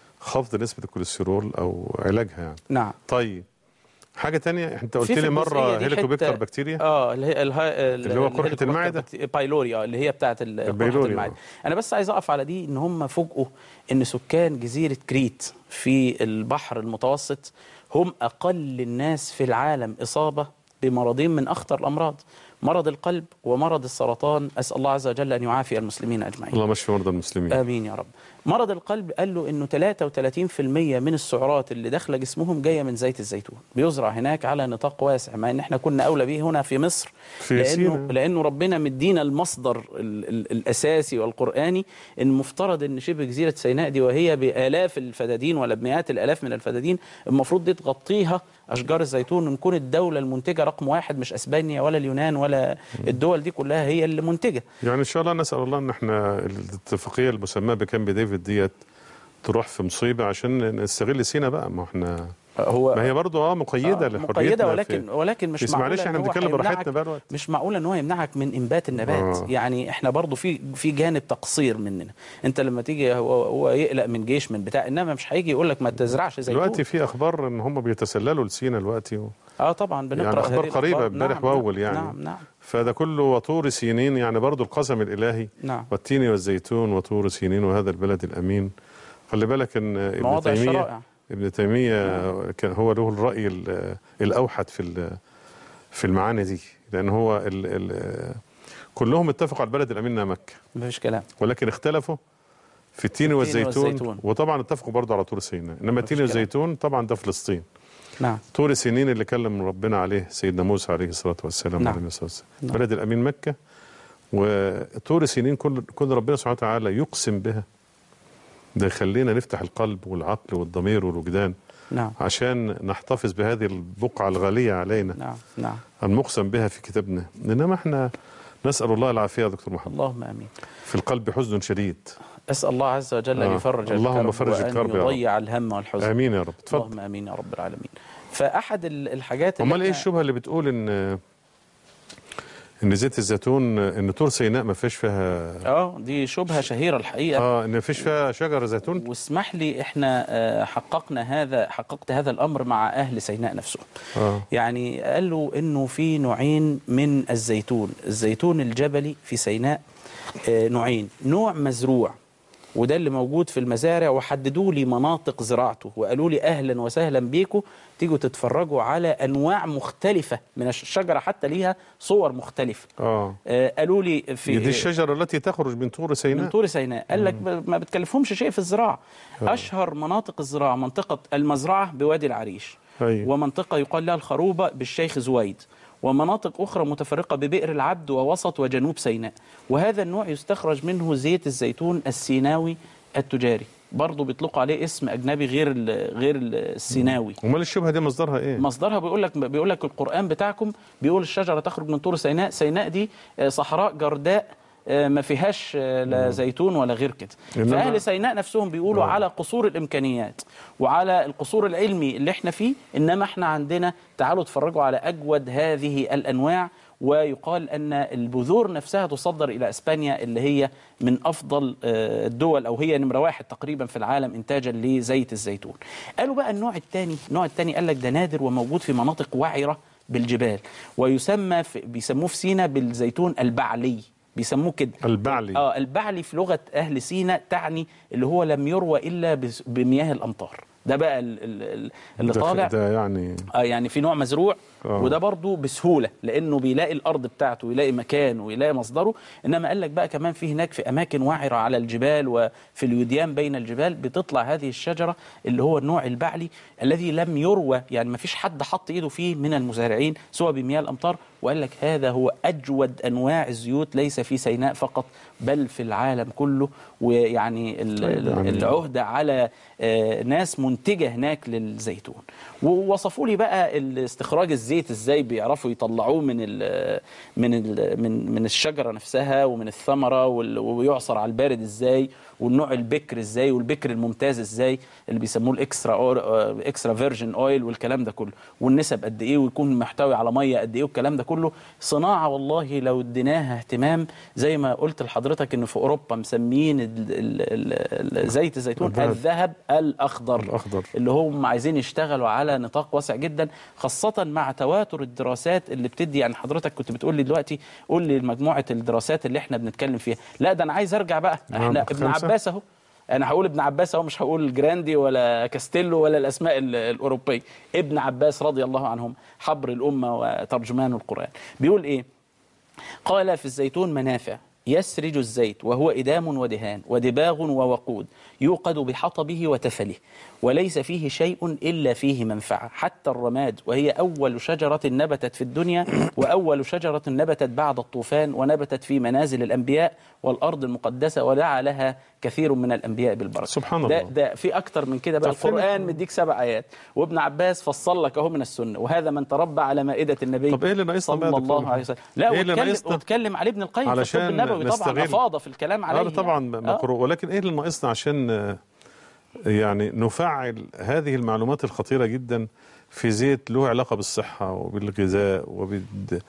خفض نسبه الكوليسترول او علاجها يعني نعم طيب حاجه تانية انت قلت في في لي الجزئية مره دي هيليكوباكتر حتة- بكتيريا اه اللي هي الها... اللي هو قرحة المعدة؟ بايلوري اه اللي هي بتاعه ال- قرحة البيلوري، المعده آه. انا بس عايز اقف على دي ان هم فوجئوا ان سكان جزيره كريت في البحر المتوسط هم اقل الناس في العالم اصابه بمرضين من اخطر الامراض مرض القلب ومرض السرطان اسال الله عز وجل ان يعافي المسلمين اجمعين الله مشفي مرضى المسلمين امين يا رب مرض القلب قال له انه 33% من السعرات اللي داخله جسمهم جايه من زيت الزيتون بيزرع هناك على نطاق واسع مع ان احنا كنا اولى به هنا في مصر في لانه سينا. لانه ربنا مدينا المصدر ال ال الاساسي والقراني المفترض ان شبه جزيره سيناء دي وهي بالاف الفدادين ولا بمئات الالاف من الفدادين المفروض دي تغطيها اشجار الزيتون ونكون الدوله المنتجه رقم واحد مش اسبانيا ولا اليونان ولا الدول دي كلها هي اللي منتجه يعني ان شاء الله نسال الله ان احنا الاتفاقيه المسماه بكامب ديفيد ديت تروح في مصيبه عشان نستغل سينا بقى ما احنا هو ما هي برضه اه مقيده آه، لحريتنا مقيده في- ولكن ولكن مش بس معلش معقولة احنا إن هو بنتكلم هيمنعك- براحتنا بقى الوقت مش معقوله ان هو يمنعك من انبات النبات آه. يعني احنا برضو في في جانب تقصير مننا انت لما تيجي هو, هو يقلق من جيش من بتاع انما مش هيجي يقول لك ما تزرعش زيتون دلوقتي في اخبار ان هم بيتسللوا لسينا دلوقتي و... اه طبعا بنقرا يعني اخبار هذه قريبه الأخبار. امبارح نعم، واول نعم، يعني نعم نعم فده كله وطور سينين يعني برضه القسم الالهي نعم والتين والزيتون وطور سينين وهذا البلد الامين خلي بالك ان ابن مواضع تيميه الشرائع ابن تيميه كان هو له الراي ال- الاوحد في ال- في المعاني دي لان هو ال ال كلهم اتفقوا على البلد الامين انها مكه مفيش كلام ولكن اختلفوا في التين والزيتون, والزيتون. وطبعا اتفقوا برضه على طور سيناء انما التين كلام. والزيتون طبعا ده فلسطين نعم طور سنين اللي كلم ربنا عليه سيدنا موسى عليه الصلاه والسلام نعم. عليه الصلاه والسلام نعم. بلد الامين مكه وطور سنين كل كل ربنا سبحانه وتعالى يقسم بها ده يخلينا نفتح القلب والعقل والضمير والوجدان نعم عشان نحتفظ بهذه البقعه الغاليه علينا نعم نعم المقسم بها في كتابنا انما احنا نسال الله العافيه يا دكتور محمد اللهم امين في القلب حزن شديد اسال الله عز وجل ان آه. يفرج اللهم الكرب فرج الكرب يا وان رب. يضيع الهم والحزن امين يا رب اتفضل اللهم امين يا رب العالمين فاحد ال- الحاجات اللي امال ايه إحنا- الشبهه اللي بتقول ان ان زيت الزيتون ان طور سيناء ما فيش فيها اه دي شبهه شهيره الحقيقه اه ان ما فيش فيها شجر زيتون واسمح لي احنا آه، حققنا هذا حققت هذا الامر مع اهل سيناء نفسهم اه يعني قالوا انه في نوعين من الزيتون الزيتون الجبلي في سيناء آه، نوعين نوع مزروع وده اللي موجود في المزارع وحددوا لي مناطق زراعته وقالوا لي اهلا وسهلا بيكم تيجوا تتفرجوا على انواع مختلفه من الشجره حتى ليها صور مختلفه اه آه، قالوا لي في دي الشجره التي تخرج من طور سيناء من طور سيناء قال لك ب- ما بتكلفهمش شيء في الزراعه اشهر مناطق الزراعه منطقه المزرعه بوادي العريش أيوة. ومنطقه يقال لها الخروبه بالشيخ زويد ومناطق أخرى متفرقة ببئر العبد ووسط وجنوب سيناء وهذا النوع يستخرج منه زيت الزيتون السيناوي التجاري برضه بيطلقوا عليه اسم أجنبي غير ال- غير ال- السيناوي امال الشبهه دي مصدرها ايه مصدرها بيقول لك بيقول لك القرآن بتاعكم بيقول الشجرة تخرج من طور سيناء سيناء دي آه، صحراء جرداء آه، ما فيهاش آه، لا زيتون ولا غير كده إنما- فأهل سيناء نفسهم بيقولوا على قصور الإمكانيات وعلى القصور العلمي اللي احنا فيه إنما احنا عندنا تعالوا اتفرجوا على أجود هذه الأنواع ويقال أن البذور نفسها تصدر إلى أسبانيا اللي هي من أفضل آه، الدول أو هي نمرة واحد تقريبا في العالم إنتاجا لزيت الزيتون قالوا بقى النوع الثاني النوع الثاني قال لك ده نادر وموجود في مناطق وعرة بالجبال ويسمى في بيسموه في سينا بالزيتون البعلي بيسموه كده البعلي. اه البعلي في لغه اهل سينا تعني اللي هو لم يروى الا بس- بمياه الامطار ده بقى ال- ال- ال- اللي ده- طالع ده يعني اه يعني في نوع مزروع آه. وده برضه بسهوله لانه بيلاقي الارض بتاعته ويلاقي مكانه ويلاقي مصدره انما قال لك بقى كمان في هناك في اماكن وعره على الجبال وفي الوديان بين الجبال بتطلع هذه الشجره اللي هو النوع البعلي الذي لم يروى يعني ما فيش حد حط ايده فيه من المزارعين سوى بمياه الامطار وقال لك هذا هو اجود انواع الزيوت ليس في سيناء فقط بل في العالم كله ويعني ال- طيب يعني- العهده على آه، ناس منتجه هناك للزيتون ووصفوا لي بقى استخراج الزيت ازاي بيعرفوا يطلعوه من ال من ال من من الشجره نفسها ومن الثمره وال- ويعصر على البارد ازاي والنوع البكر ازاي والبكر الممتاز ازاي اللي بيسموه الاكسترا أور آه، اكسترا فيرجن اويل والكلام ده كله والنسب قد ايه ويكون محتوي على ميه قد ايه والكلام ده كله صناعه والله لو اديناها اهتمام زي ما قلت لحضرتك ان في اوروبا مسميين ال- ال- ال- زيت الزيتون الذهب. الذهب الاخضر الأخضر. اللي هم عايزين يشتغلوا على نطاق واسع جدا خاصة مع تواتر الدراسات اللي بتدي يعني حضرتك كنت بتقول لي دلوقتي قول لي مجموعة الدراسات اللي احنا بنتكلم فيها لا ده انا عايز ارجع بقى نعم، احنا ابن خمسة. عباس اهو انا هقول ابن عباس اهو مش هقول جراندي ولا كاستيلو ولا الاسماء ال- الاوروبيه ابن عباس رضي الله عنهم حبر الامه وترجمان القران بيقول ايه قال في الزيتون منافع يسرج الزيت وهو إدام ودهان ودباغ ووقود يوقد بحطبه وتفله وليس فيه شيء إلا فيه منفعة حتى الرماد وهي أول شجرة نبتت في الدنيا وأول شجرة نبتت بعد الطوفان ونبتت في منازل الأنبياء والأرض المقدسة ودعا لها كثير من الأنبياء بالبركة سبحان ده, الله. ده في أكتر من كده بقى طب فين- القرآن مديك سبع آيات وابن عباس فصل لك أهو من السنة وهذا من تربى على مائدة النبي طب إيه اللي ناقصنا بقى صلى يا دكتور الله عليه وسلم لا إيه اللي واتكلم ناقصنا؟ واتكلم عليه ابن القيم في علشان الطب النبوي طبعا نستغل. افاض في الكلام عليه هذا طبعا يعني. مقروء ولكن ايه اللي ناقصنا عشان آه، يعني نفعل هذه المعلومات الخطيره جدا في زيت له علاقه بالصحه وبالغذاء وبد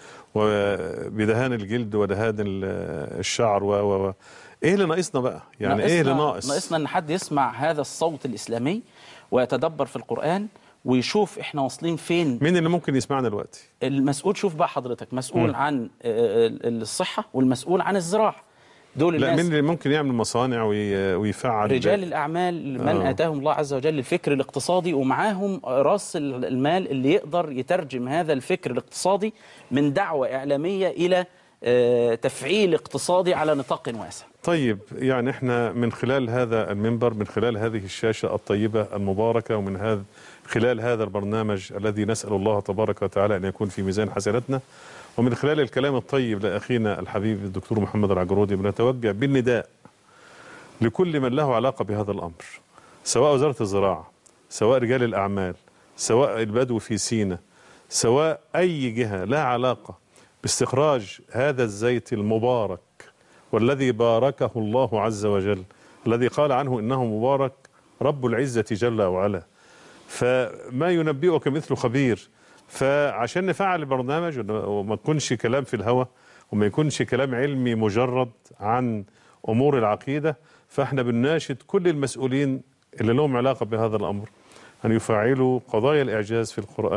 وبدهان الجلد ودهان ال- الشعر و و و ايه اللي ناقصنا بقى؟ يعني ايه اللي ناقصنا- ناقص؟ ناقصنا ان حد يسمع هذا الصوت الاسلامي ويتدبر في القران ويشوف احنا واصلين فين مين اللي ممكن يسمعنا دلوقتي؟ المسؤول شوف بقى حضرتك مسؤول عن آه، الصحه والمسؤول عن الزراعه دول لا الناس مين اللي ممكن يعمل مصانع وي- ويفعل رجال الأعمال من آه. آتاهم الله عز وجل الفكر الاقتصادي ومعاهم رأس المال اللي يقدر يترجم هذا الفكر الاقتصادي من دعوة إعلامية إلى آه، تفعيل اقتصادي على نطاق واسع طيب يعني احنا من خلال هذا المنبر من خلال هذه الشاشة الطيبة المباركة ومن هذا خلال هذا البرنامج الذي نسأل الله تبارك وتعالى أن يكون في ميزان حسناتنا ومن خلال الكلام الطيب لأخينا الحبيب الدكتور محمد العجرودي بنتوجه بالنداء لكل من له علاقة بهذا الأمر سواء وزارة الزراعة سواء رجال الأعمال سواء البدو في سينا سواء أي جهة لها علاقة باستخراج هذا الزيت المبارك والذي باركه الله عز وجل الذي قال عنه إنه مبارك رب العزة جل وعلا فما ينبئك مثل خبير فعشان نفعل البرنامج وما تكونش كلام في الهوى وما يكونش كلام علمي مجرد عن امور العقيده فاحنا بنناشد كل المسؤولين اللي لهم علاقه بهذا الامر ان يفعلوا قضايا الاعجاز في القران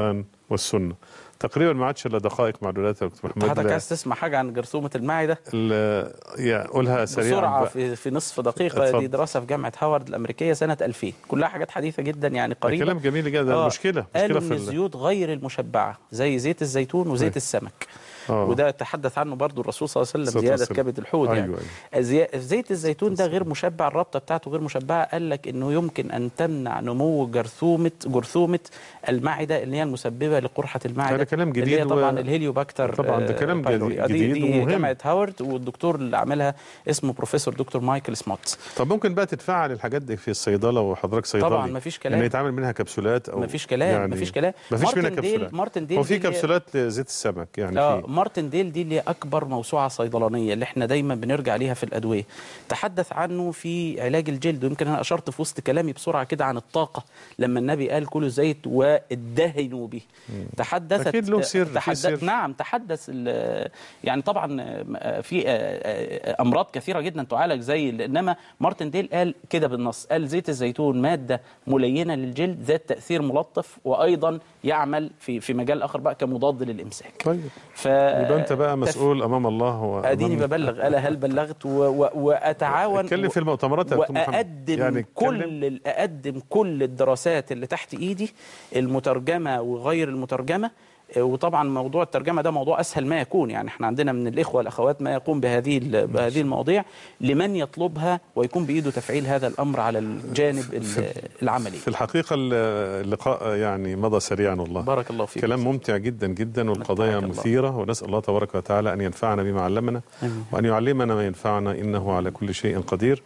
والسنه تقريبا ما عادش الا دقائق معدودات يا دكتور محمد حضرتك لا- عايز تسمع حاجه عن جرثومه المعده ال- يا قولها سريعا بسرعه بقى. في, في نصف دقيقه اتفضل. دي دراسه في جامعه هاورد الامريكيه سنه 2000 كلها حاجات حديثه جدا يعني قريبه كلام جميل جدا آه، مشكله قالوا مشكله ان في ال- الزيوت غير المشبعه زي زيت الزيتون وزيت أيوة. السمك آه. وده تحدث عنه برضو الرسول صلى الله عليه صلى وسلم الله زياده عليه وسلم. كبد الحوت يعني أيوة، أزي- زيت الزيتون ده غير مشبع الرابطه بتاعته غير مشبعه قال لك انه يمكن ان تمنع نمو جرثومه جرثومه المعده اللي هي المسببه لقرحه المعده هذا كلام اللي جديد هي و- طبعا الهليوباكتر طبعاً ده آه، كلام بايلوري. جديد- دي, جديد دي ومهم. جامعه هاورد والدكتور اللي عملها اسمه بروفيسور دكتور مايكل سموت طب ممكن بقى تتفعل الحاجات دي في الصيدله وحضرتك صيدلي طبعاً مفيش كلام. ان يتعمل منها كبسولات او مفيش كلام مفيش كلام مفيش منها مارتن ديل- كبسولات مارتن ديل هو في دي اللي هي- كبسولات لزيت السمك يعني اه في مارتن ديل دي اللي هي اكبر موسوعه صيدلانيه اللي احنا دايما بنرجع ليها في الادويه تحدث عنه في علاج الجلد ويمكن انا اشرت في وسط كلامي بسرعه كده عن الطاقه لما النبي قال كلوا زيت وادهنوا به تحدثت أكيد له سر، في تحدث سر. نعم تحدث ال- يعني طبعا آه، في آه، آه، امراض كثيره جدا تعالج زي ال- انما مارتن ديل قال كده بالنص قال زيت الزيتون ماده ملينه للجلد ذات تاثير ملطف وايضا يعمل في في مجال اخر بقى كمضاد للامساك طيب ف يبقى انت بقى مسؤول امام الله وأمام- اديني ببلغ الا هل بلغت و... و... واتعاون اتكلم في المؤتمرات يا دكتور محمد. واقدم يعني يعني اتكلم. كل اقدم كل الدراسات اللي تحت ايدي المترجمه وغير المترجمه آه، وطبعا موضوع الترجمه ده موضوع اسهل ما يكون يعني احنا عندنا من الاخوه والاخوات ما يقوم بهذه ال- بهذه المواضيع لمن يطلبها ويكون بايده تفعيل هذا الامر على الجانب ال- العملي في الحقيقه ال- اللقاء يعني مضى سريعا والله بارك الله فيك كلام ممتع جدا جدا والقضايا نفعك الله. مثيره ونسال الله تبارك وتعالى ان ينفعنا بما علمنا آمين. وان يعلمنا ما ينفعنا انه على كل شيء قدير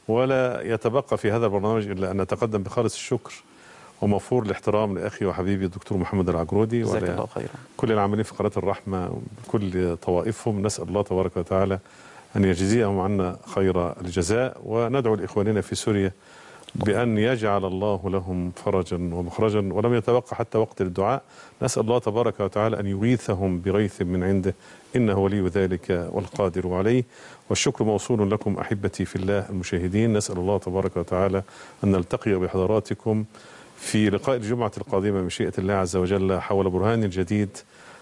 ولا يتبقى في هذا البرنامج الا ان نتقدم بخالص الشكر وموفور الاحترام لاخي وحبيبي الدكتور محمد العجرودي جزاك ولا- الله خيرا كل العاملين في قناة الرحمة بكل طوائفهم نسأل الله تبارك وتعالى أن يجزيهم عنا خير الجزاء وندعو لإخواننا في سوريا بأن يجعل الله لهم فرجا ومخرجا ولم يتبقى حتى وقت الدعاء نسأل الله تبارك وتعالى أن يغيثهم بغيث من عنده إنه ولي ذلك والقادر عليه والشكر موصول لكم أحبتي في الله المشاهدين نسأل الله تبارك وتعالى أن نلتقي بحضراتكم في لقاء الجمعة القادمة بمشيئة الله عز وجل حول برهان جديد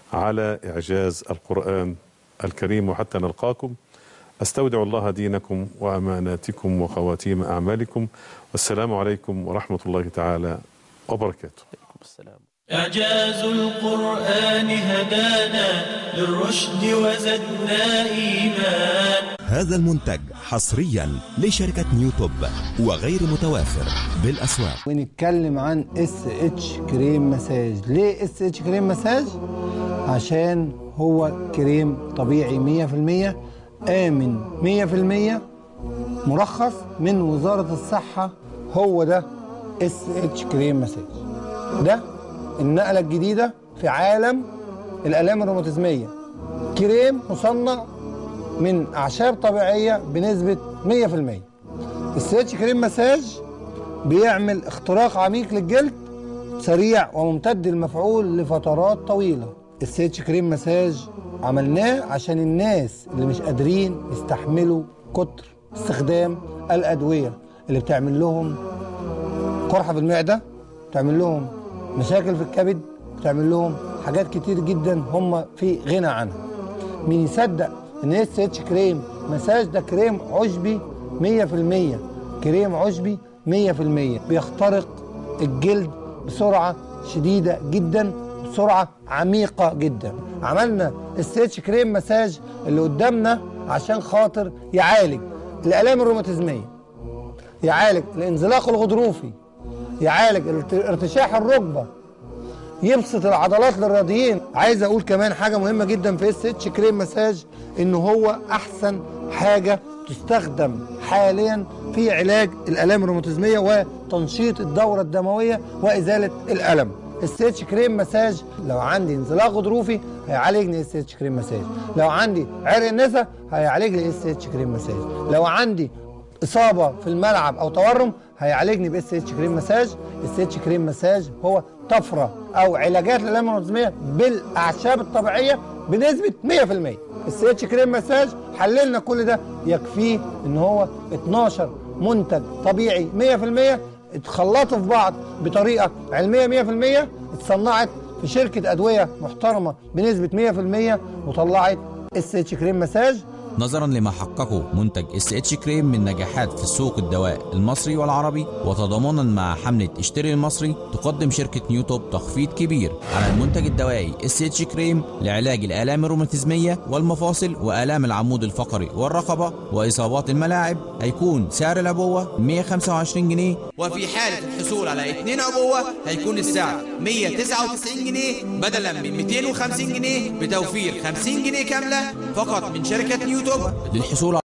على إعجاز القرآن الكريم وحتى نلقاكم أستودع الله دينكم وأماناتكم وخواتيم أعمالكم والسلام عليكم ورحمة الله تعالى وبركاته عليكم السلام إعجاز القرآن هدانا للرشد وزدنا إيمان هذا المنتج حصريا لشركة نيوتوب وغير متوافر بالأسواق ونتكلم عن اس اتش كريم مساج ليه اس اتش كريم مساج عشان هو كريم طبيعي 100% آمن 100% مرخص من وزارة الصحة هو ده اس اتش كريم مساج ده النقلة الجديدة في عالم الآلام الروماتيزمية كريم مصنع من أعشاب طبيعية بنسبة 100% السيتش كريم مساج بيعمل اختراق عميق للجلد سريع وممتد المفعول لفترات طويلة السيتش كريم مساج عملناه عشان الناس اللي مش قادرين يستحملوا كتر استخدام الأدوية اللي بتعمل لهم قرحة في المعدة بتعمل لهم مشاكل في الكبد بتعمل لهم حاجات كتير جدا هم في غنى عنها مين يصدق ان اس اتش كريم مساج ده كريم عشبي 100% كريم عشبي 100% بيخترق الجلد بسرعه شديده جدا بسرعه عميقه جدا عملنا اس اتش كريم مساج اللي قدامنا عشان خاطر يعالج الالام الروماتيزميه يعالج الانزلاق الغضروفي يعالج الارت- ارتشاح الركبه يبسط العضلات للرياضيين عايز اقول كمان حاجه مهمه جدا في اس اتش كريم مساج ان هو احسن حاجه تستخدم حاليا في علاج الالام الروماتيزميه وتنشيط الدوره الدمويه وازاله الالم اس اتش كريم مساج لو عندي انزلاق غضروفي هيعالجني اس اتش كريم مساج لو عندي عرق النسا هيعالج لي اس اتش كريم مساج لو عندي اصابه في الملعب او تورم هيعالجني باس اتش كريم مساج اس اتش كريم مساج هو طفره او علاجات للالام الروماتيزميه بالاعشاب الطبيعيه بنسبه 100% اس اتش كريم مساج حللنا كل ده يكفيه ان هو 12 منتج طبيعي 100% اتخلطوا في بعض بطريقه علميه 100% اتصنعت في شركه ادويه محترمه بنسبه 100% وطلعت اس اتش كريم مساج نظرا لما حققه منتج اس اتش كريم من نجاحات في السوق الدواء المصري والعربي وتضامنا مع حمله اشتري المصري تقدم شركه نيوتوب تخفيض كبير على المنتج الدوائي اس اتش كريم لعلاج الالام الروماتيزميه والمفاصل والام العمود الفقري والرقبه واصابات الملاعب هيكون سعر العبوه 125 جنيه وفي حالة الحصول على اتنين عبوة هيكون السعر 199 جنيه بدلا من 250 جنيه بتوفير 50 جنيه كاملة فقط من شركة نيوتوب للحصول